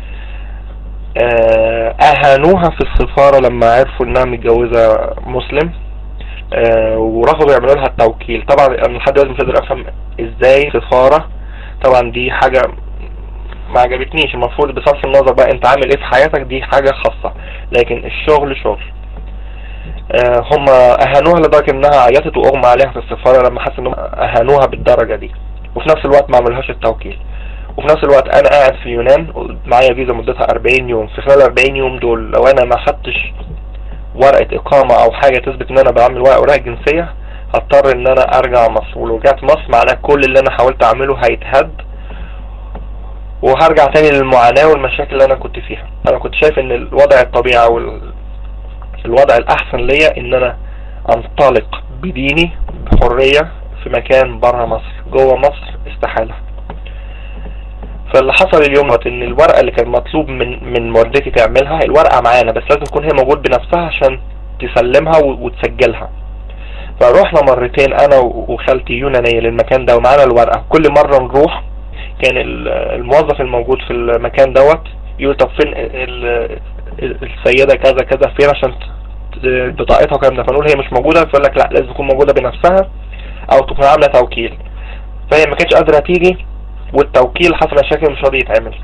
آه، اهانوها في السفارة لما عرفوا انها متجوزة مسلم آه، ورفضوا يعملوا لها التوكيل طبعا انا لحد دلوقتي مش قادر افهم ازاي سفارة طبعا دي حاجة ما عجبتنيش المفروض بصرف النظر بقى انت عامل ايه في حياتك دي حاجة خاصة لكن الشغل شغل آه، هم اهانوها لدرجة انها عيطت واغمى عليها في السفارة لما حس انهم اهانوها بالدرجة دي وفي نفس الوقت ما عملهاش التوكيل وفي نفس الوقت انا قاعد في اليونان معايا فيزا مدتها 40 يوم في خلال 40 يوم دول لو انا ما خدتش ورقة اقامة او حاجة تثبت ان انا بعمل ورقة اوراق جنسية هضطر ان انا ارجع مصر ولو رجعت مصر معناه كل اللي انا حاولت اعمله هيتهد وهرجع تاني للمعاناة والمشاكل اللي انا كنت فيها انا كنت شايف ان الوضع الطبيعي او ال- الوضع الاحسن ليا ان انا انطلق بديني بحرية في مكان برا مصر جوه مصر استحالة فاللي حصل اليوم دوت ان الورقة اللي كان مطلوب من من والدتي تعملها الورقة معانا بس لازم تكون هي موجود بنفسها عشان تسلمها و- وتسجلها فروحنا مرتين انا و- وخالتي يونانية للمكان ده ومعانا الورقة كل مرة نروح كان ال- الموظف الموجود في المكان دوت يقول طب فين ال- ال- السيدة كذا كذا فين عشان ت- بطاقتها والكلام ده فنقول هي مش موجودة فيقول لك لا لازم تكون موجودة بنفسها او تكون عاملة توكيل فهي ما كانتش قادرة تيجي والتوكيل حصل مشاكل مش راضي يتعمل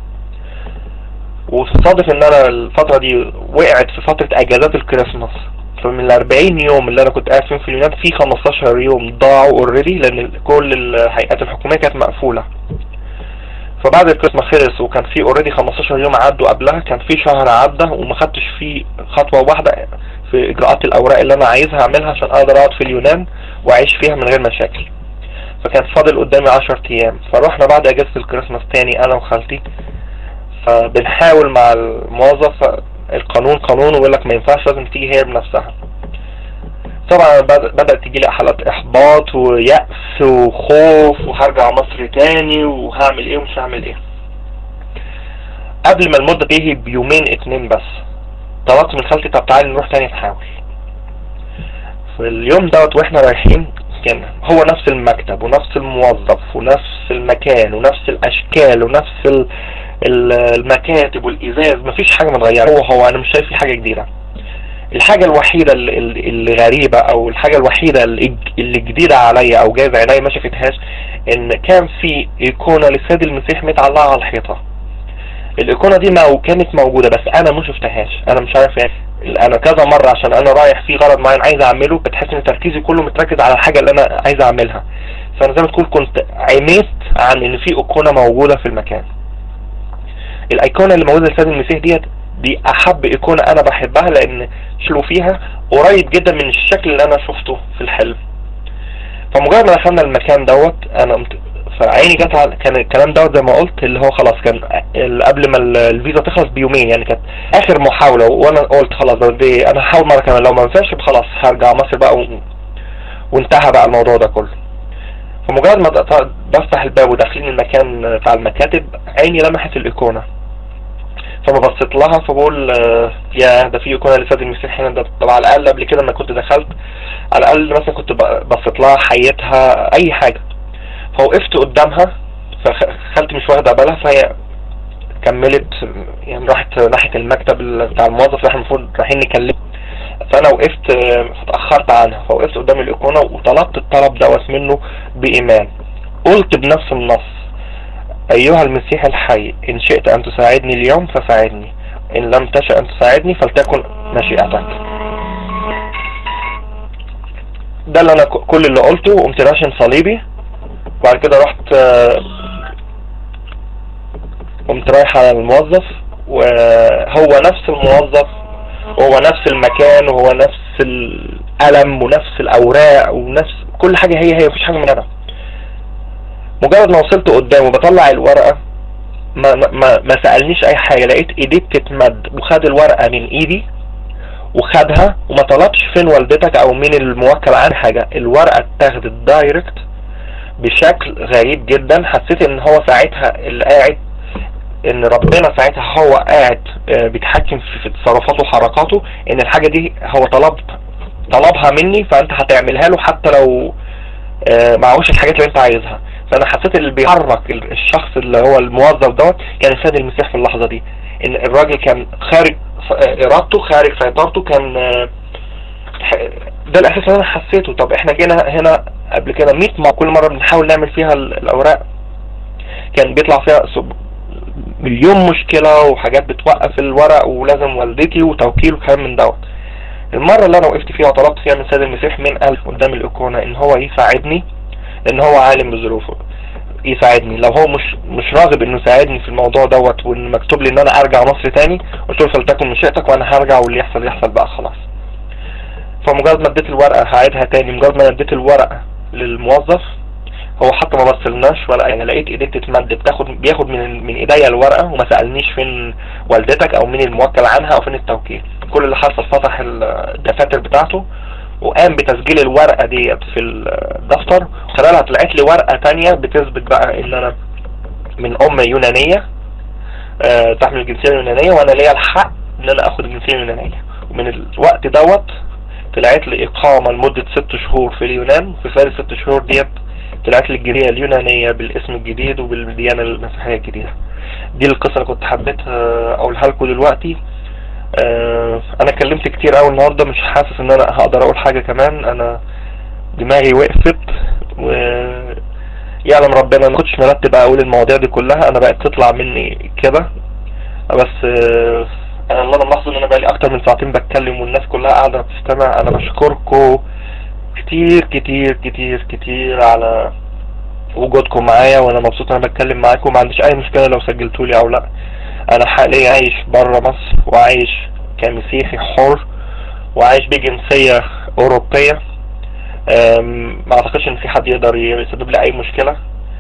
وصادف ان انا الفترة دي وقعت في فترة اجازات الكريسماس فمن ال 40 يوم اللي انا كنت قاعد فيهم في اليونان في 15 يوم ضاعوا اوريدي لان كل الهيئات الحكومية كانت مقفولة فبعد الكريسماس خلص وكان في اوريدي 15 يوم عدوا قبلها كان في شهر عدى وما خدتش فيه خطوة واحدة في اجراءات الاوراق اللي انا عايزها اعملها عشان اقدر اقعد في اليونان واعيش فيها من غير مشاكل فكان فاضل قدامي 10 ايام فروحنا بعد اجازة الكريسماس تاني انا وخالتي فبنحاول مع الموظف القانون قانون ويقول لك ما ينفعش لازم تيجي هي بنفسها طبعا بد- بدأت تيجي لي حالات احباط ويأس وخوف وهرجع مصر تاني وهعمل ايه ومش هعمل ايه قبل ما المدة تنتهي بيومين اتنين بس طلبت من خالتي طب تعالي نروح تاني نحاول في اليوم دوت واحنا رايحين كان هو نفس المكتب ونفس الموظف ونفس المكان ونفس الاشكال ونفس ال- ال- المكاتب والازاز مفيش حاجة متغيرة هو هو انا مش شايف في حاجة جديدة الحاجة الوحيدة اللي, اللي غريبة او الحاجة الوحيدة اللي اللي جديدة عليا او جايز عينيا ما شافتهاش ان كان في ايقونة للسيد المسيح متعلقة على الحيطة الايقونه دي ما كانت موجوده بس انا ما شفتهاش انا مش عارف يعني انا كذا مره عشان انا رايح في غرض معين عايز اعمله بتحس ان تركيزي كله متركز على الحاجه اللي انا عايز اعملها فانا زي ما تقول كنت عميت عن ان في ايقونه موجوده في المكان الايقونه اللي موجوده لسيد المسيح ديت دي احب ايقونه انا بحبها لان شلو فيها قريب جدا من الشكل اللي انا شفته في الحلم فمجرد ما دخلنا المكان دوت انا قمت فعيني جت على كان الكلام دوت زي ما قلت اللي هو خلاص كان ال- قبل ما ال- الفيزا تخلص بيومين يعني كانت اخر محاوله وانا قلت خلاص ده دي انا هحاول مره كمان لو ما نفعش خلاص هرجع مصر بقى و... وانتهى بقى الموضوع ده كله فمجرد ما ط- بفتح الباب وداخلين المكان بتاع المكاتب عيني لمحت الايقونه فما بصيت لها فبقول آه، يا ده في ايقونه لسيد المسيح هنا ده طب على الاقل قبل كده لما كنت دخلت على الاقل مثلا كنت ب- بصيت لها حيتها اي حاجه فوقفت قدامها فخالتي مش واخده بالها فهي كملت يعني راحت ناحيه المكتب ال- بتاع الموظف اللي احنا المفروض رايحين نكلمه فانا وقفت آه، اتاخرت عنها فوقفت قدام الايقونه وطلبت الطلب دوت منه بايمان قلت بنفس النص ايها المسيح الحي ان شئت ان تساعدني اليوم فساعدني ان لم تشأ ان تساعدني فلتكن مشيئتك ده اللي انا ك- كل اللي قلته وقمت راشن صليبي وبعد كده رحت آه، قمت رايح على الموظف وهو نفس الموظف وهو نفس المكان وهو نفس القلم ونفس الاوراق ونفس كل حاجه هي هي مفيش حاجه من هنا مجرد ما وصلت قدامه بطلع الورقه ما ما ما سالنيش اي حاجه لقيت ايديه بتتمد وخد الورقه من ايدي وخدها وما طلبش فين والدتك او مين الموكل عن حاجه الورقه اتاخدت دايركت بشكل غريب جدا حسيت ان هو ساعتها اللي قاعد ان ربنا ساعتها هو قاعد آه، بيتحكم في في تصرفاته وحركاته ان الحاجه دي هو طلب طلبها مني فانت هتعملها له حتى لو آه، معهوش الحاجات اللي انت عايزها فانا حسيت اللي بيحرك ال- الشخص اللي هو الموظف دوت كان السيد المسيح في اللحظه دي ان الراجل كان خارج س- ارادته خارج سيطرته كان آه، ح- ده الاحساس اللي انا حسيته طب احنا جينا هنا قبل كده 100 مرة كل مره بنحاول نعمل فيها ال- الاوراق كان بيطلع فيها سب- مليون مشكله وحاجات بتوقف الورق ولازم والدتي وتوكيل وكلام من دوت المره اللي انا وقفت فيها وطلبت فيها من السيد المسيح من قلب قدام الايقونه ان هو يساعدني لان هو عالم بظروفه يساعدني لو هو مش مش راغب انه يساعدني في الموضوع دوت وان مكتوب لي ان انا ارجع مصر تاني قلت له فلتكن مشيئتك وانا هرجع واللي يحصل يحصل بقى خلاص فمجرد ما اديت الورقه هعيدها تاني مجرد ما أنا اديت الورقه للموظف هو حتى ما بصلناش ولا يعني لقيت ايديه تتمد بتاخد بياخد من من ايديا الورقه وما سالنيش فين والدتك او مين الموكل عنها او فين التوكيل كل اللي حصل فتح الدفاتر بتاعته وقام بتسجيل الورقه ديت في الدفتر خلالها طلعت لي ورقه تانية بتثبت بقى ان انا من ام يونانيه آه، تحمل الجنسيه اليونانيه وانا ليا الحق ان انا اخد الجنسيه اليونانيه ومن الوقت دوت طلعت لي اقامه لمده ست شهور في اليونان وفي خلال الست شهور ديت طلعت لي الجنسيه اليونانيه بالاسم الجديد وبالديانه المسيحيه الجديده دي القصه اللي كنت حبيت آه، اقولها لكم دلوقتي آه، انا اتكلمت كتير قوي النهارده مش حاسس ان انا هقدر اقول حاجه كمان انا دماغي وقفت و يعلم ربنا انا ما كنتش مرتب اقول المواضيع دي كلها انا بقت تطلع مني كده بس آه، انا اللي انا ملاحظه ان انا بقالي اكتر من ساعتين بتكلم والناس كلها قاعده بتستمع انا بشكركم كتير كتير كتير كتير على وجودكم معايا وانا مبسوط ان انا بتكلم معاكم ما عنديش اي مشكله لو سجلتوا لي او لا انا حاليا عايش بره مصر وعايش كمسيحي حر وعايش بجنسيه اوروبيه أم، ما اعتقدش ان في حد يقدر يسبب لي اي مشكله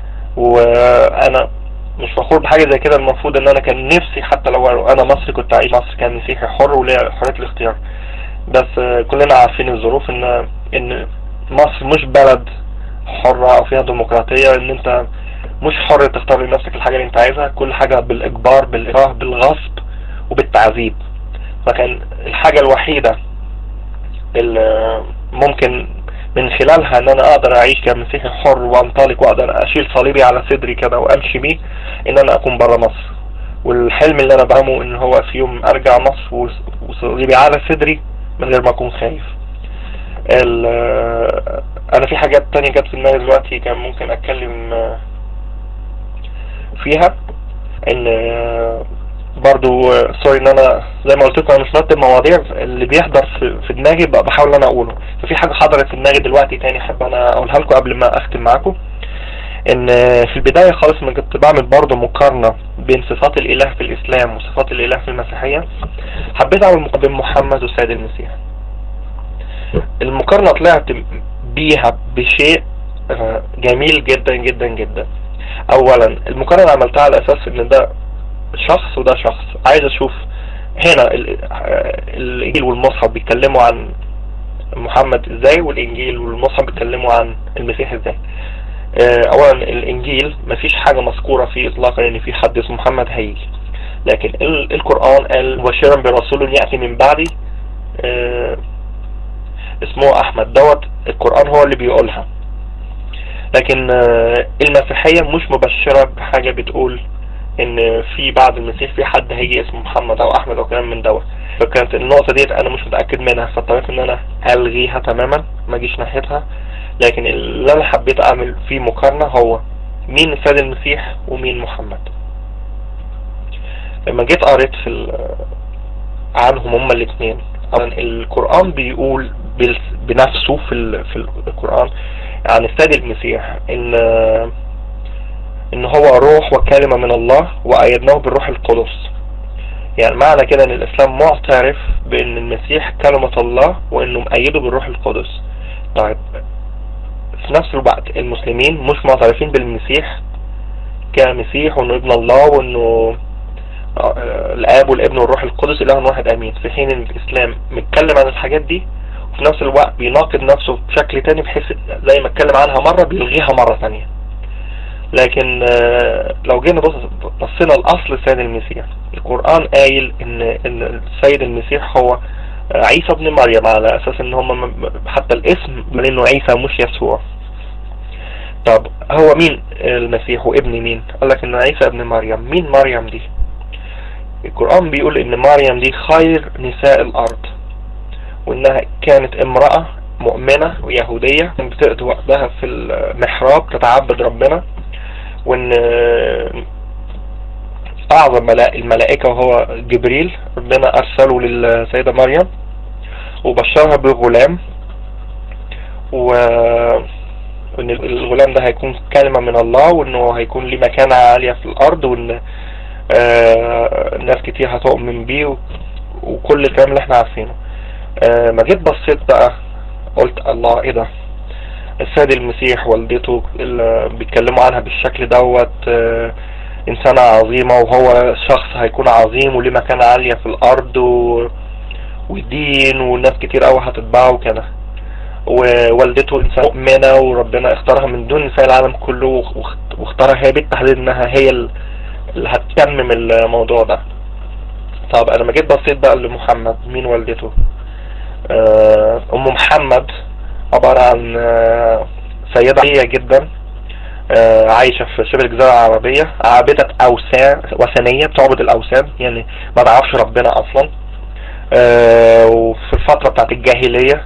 وانا مش فخور بحاجه زي كده المفروض ان انا كان نفسي حتى لو انا مصري كنت عايش مصر كان مسيحي حر وليا حريه الاختيار بس آه، كلنا عارفين الظروف ان ان مصر مش بلد حرة او فيها ديمقراطية ان انت مش حر تختار لنفسك الحاجة اللي انت عايزها كل حاجة بالاجبار بالاكراه بالغصب وبالتعذيب فكان الحاجة الوحيدة اللي ممكن من خلالها ان انا اقدر اعيش كمسيحي حر وانطلق واقدر اشيل صليبي على صدري كده وامشي بيه ان انا اكون برا مصر والحلم اللي انا بعمله ان هو في يوم ارجع مصر وص- وصليبي على صدري من غير ما اكون خايف ال- انا في حاجات تانية جت في دماغي دلوقتي كان ممكن اتكلم فيها ان برضو سوري ان انا زي ما قلت لكم انا مش مرتب مواضيع اللي بيحضر في, في دماغي بقى بحاول ان انا اقوله ففي حاجه حضرت في دماغي دلوقتي تاني احب انا اقولها لكم قبل ما اختم معاكم ان في البدايه خالص ما كنت بعمل برضو مقارنه بين صفات الاله في الاسلام وصفات الاله في المسيحيه حبيت اعمل مقارنه بين محمد والسيد المسيح المقارنه طلعت بيها بشيء آه، جميل جدا جدا جدا اولا المقارنه عملتها على اساس ان ده شخص وده شخص عايز اشوف هنا ال- آه، الانجيل والمصحف بيتكلموا عن محمد ازاي والانجيل والمصحف بيتكلموا عن المسيح ازاي آه، اولا الانجيل مفيش حاجة مذكورة فيه اطلاقا ان في حد اسمه محمد هيجي لكن ال- القرآن قال مبشرا برسول يأتي من بعدي آه، اسمه احمد دوت القرآن هو اللي بيقولها لكن آه، المسيحية مش مبشرة بحاجة بتقول ان في بعد المسيح في حد هيجي اسمه محمد او احمد او كلام من دوت فكانت النقطة ديت انا مش متأكد منها فاضطريت ان انا الغيها تماما ما اجيش ناحيتها لكن اللي انا حبيت اعمل فيه مقارنة هو مين السيد المسيح ومين محمد لما جيت قريت في ال- عنهم هما الاثنين القرآن بيقول بال- بنفسه في ال- في القرآن عن السيد المسيح ان ان هو روح وكلمة من الله وايدناه بالروح القدس يعني معنى كده ان الاسلام معترف بان المسيح كلمة الله وانه مأيده بالروح القدس طيب في نفس الوقت المسلمين مش معترفين بالمسيح كمسيح وانه ابن الله وانه آه، الاب والابن والروح القدس اله واحد امين في حين ان الاسلام متكلم عن الحاجات دي وفي نفس الوقت بيناقض نفسه بشكل تاني بحيث زي ما اتكلم عنها مرة بيلغيها مرة تانية لكن آه، لو جينا بص بصينا لاصل السيد المسيح القرآن قايل ان ان السيد المسيح هو آه، عيسى ابن مريم على اساس ان هم م- حتى الاسم بل انه عيسى مش يسوع طب هو مين المسيح وابن مين قال لك ان عيسى ابن مريم مين مريم دي القرآن بيقول ان مريم دي خير نساء الارض وانها كانت امرأة مؤمنة ويهودية بتقضي وقتها في المحراب تتعبد ربنا وان اعظم ملا- الملائكة وهو جبريل ربنا ارسله للسيدة مريم وبشرها بغلام و وان الغلام ده هيكون كلمة من الله وانه هيكون ليه مكانة عالية في الارض وان آه، ناس كتير هتؤمن بيه و- وكل الكلام اللي احنا عارفينه آه، ما جيت بصيت بقى قلت الله ايه ده السيد المسيح والدته اللي بيتكلموا عنها بالشكل دوت آه، انسانة عظيمة وهو شخص هيكون عظيم وليه مكانة عالية في الارض و... ودين وناس كتير قوي هتتبعه وكده ووالدته انسانة مؤمنة وربنا اختارها من دون نساء العالم كله واخت- واختارها هي بالتحديد انها هي ال- اللي هتتمم الموضوع ده طب انا لما جيت بصيت بقى لمحمد مين والدته آه، ام محمد عبارة عن آه، سيدة عادية جدا آه، عايشة في شبه الجزيرة العربية عابدة أوثان وثنية بتعبد الأوثان يعني ما تعرفش ربنا أصلا آه، وفي الفترة بتاعت الجاهلية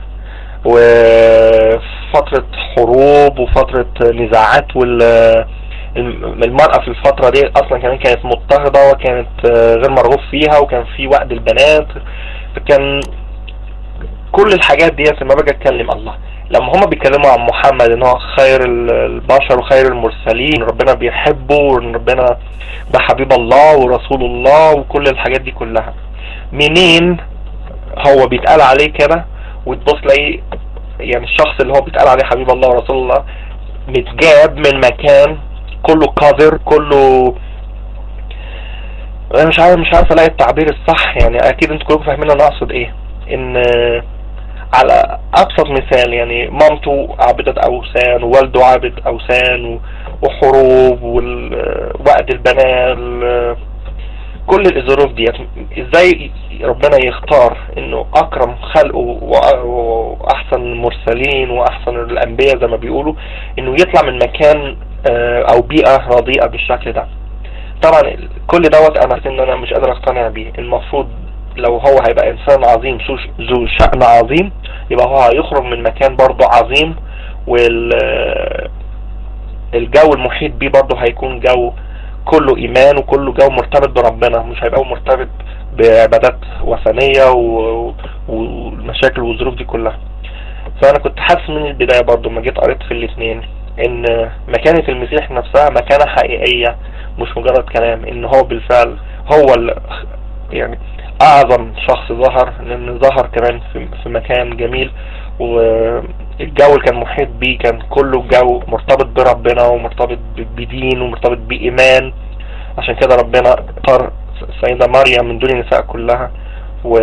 وفترة حروب وفترة نزاعات وال المرأة في الفترة دي أصلا كمان كانت مضطهدة وكانت آه، غير مرغوب فيها وكان في وقت البنات فكان كل الحاجات دي لما باجي اتكلم الله لما هما بيتكلموا عن محمد ان هو خير ال- البشر وخير المرسلين ربنا بيحبه وان ربنا ده حبيب الله ورسول الله وكل الحاجات دي كلها منين هو بيتقال عليه كده وتبص تلاقي يعني الشخص اللي هو بيتقال عليه حبيب الله ورسول الله متجاب من مكان كله قذر كله انا مش عارف مش عارف الاقي التعبير الصح يعني اكيد انتوا كلكم فاهمين انا اقصد ايه ان على ابسط مثال يعني مامته عابدة اوثان ووالده عابد اوثان و- وحروب ووقت البنات ال- كل الظروف ديت ازاي ربنا يختار انه اكرم خلقه وأ- واحسن المرسلين واحسن الانبياء زي ما بيقولوا انه يطلع من مكان آه، او بيئة رديئة بالشكل ده طبعا كل دوت انا حاسس ان انا مش قادر اقتنع بيه المفروض لو هو هيبقى انسان عظيم ذو- ذو شأن عظيم يبقى هو هيخرج من مكان برضه عظيم وال الجو المحيط بيه برضه هيكون جو كله ايمان وكله جو مرتبط بربنا مش هيبقى مرتبط بعبادات وثنية و- والمشاكل والظروف دي كلها فانا كنت حاسس من البداية برضو لما جيت قريت في الاثنين ان مكانة المسيح نفسها مكانة حقيقية مش مجرد كلام ان هو بالفعل هو ال- يعني اعظم شخص ظهر لان ظهر كمان في, في مكان جميل والجو اللي كان محيط بيه كان كله جو مرتبط بربنا ومرتبط ب- بدين ومرتبط بإيمان عشان كده ربنا اختار السيدة مريم من دون النساء كلها و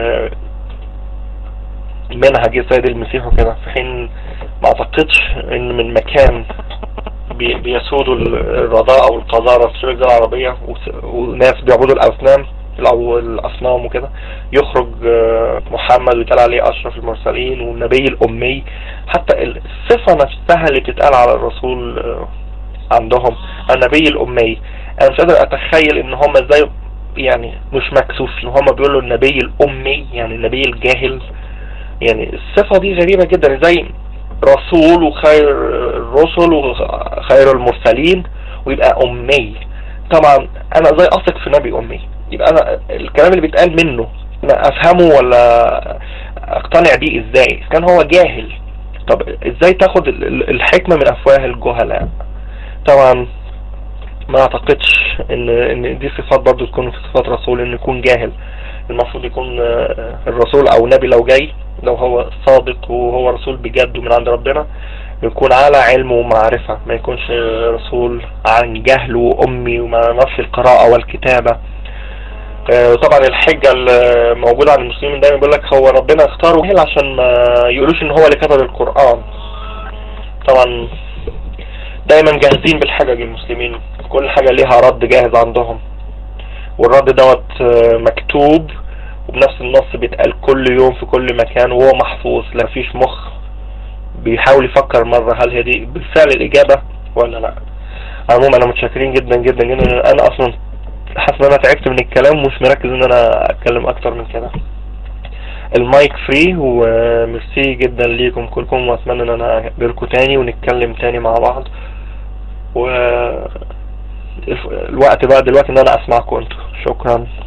منها جه السيد المسيح وكده في حين ما اعتقدش ان من مكان بي- بيسودوا ال- الرضاء او القذارة في الدول العربية وس- وناس بيعبدوا الاصنام او الاصنام وكده يخرج آه، محمد ويتقال عليه اشرف المرسلين والنبي الامي حتى الصفة نفسها اللي بتتقال على الرسول آه، عندهم النبي الامي انا مش قادر اتخيل ان هم ازاي يعني مش مكسوفين هم بيقولوا النبي الامي يعني النبي الجاهل يعني الصفة دي غريبة جدا زي رسول وخير الرسل وخير المرسلين ويبقى أمي طبعا أنا ازاي أثق في نبي أمي يبقى أنا الكلام اللي بيتقال منه أنا أفهمه ولا أقتنع بيه إزاي إذا كان هو جاهل طب إزاي تاخد ال- ال- الحكمة من أفواه الجهلاء طبعا ما اعتقدش ان ان دي صفات برضو تكون في صفات رسول انه يكون جاهل المفروض يكون آه، الرسول او نبي لو جاي لو هو صادق وهو رسول بجد ومن عند ربنا يكون على علم ومعرفة ما يكونش رسول عن جهل وأمي وما نفس القراءة والكتابة آه، وطبعا الحجة الموجودة عن المسلمين دايما بيقول لك هو ربنا اختاره جاهل عشان ما يقولوش ان هو اللي كتب القرآن طبعا دايما جاهزين بالحجج المسلمين كل حاجة ليها رد جاهز عندهم والرد دوت آه، مكتوب وبنفس النص بيتقال كل يوم في كل مكان وهو محفوظ لا فيش مخ بيحاول يفكر مرة هل هي دي بالفعل الإجابة ولا لا عموما أنا متشكرين جدا جدا جدا أنا أصلا حاسس إن أنا تعبت من الكلام ومش مركز إن أنا أتكلم أكتر من كده المايك فري وميرسي جدا ليكم كلكم وأتمنى إن أنا أقابلكم تاني ونتكلم تاني مع بعض و الوقت بقى دلوقتي إن أنا أسمعكم أنتوا شكرا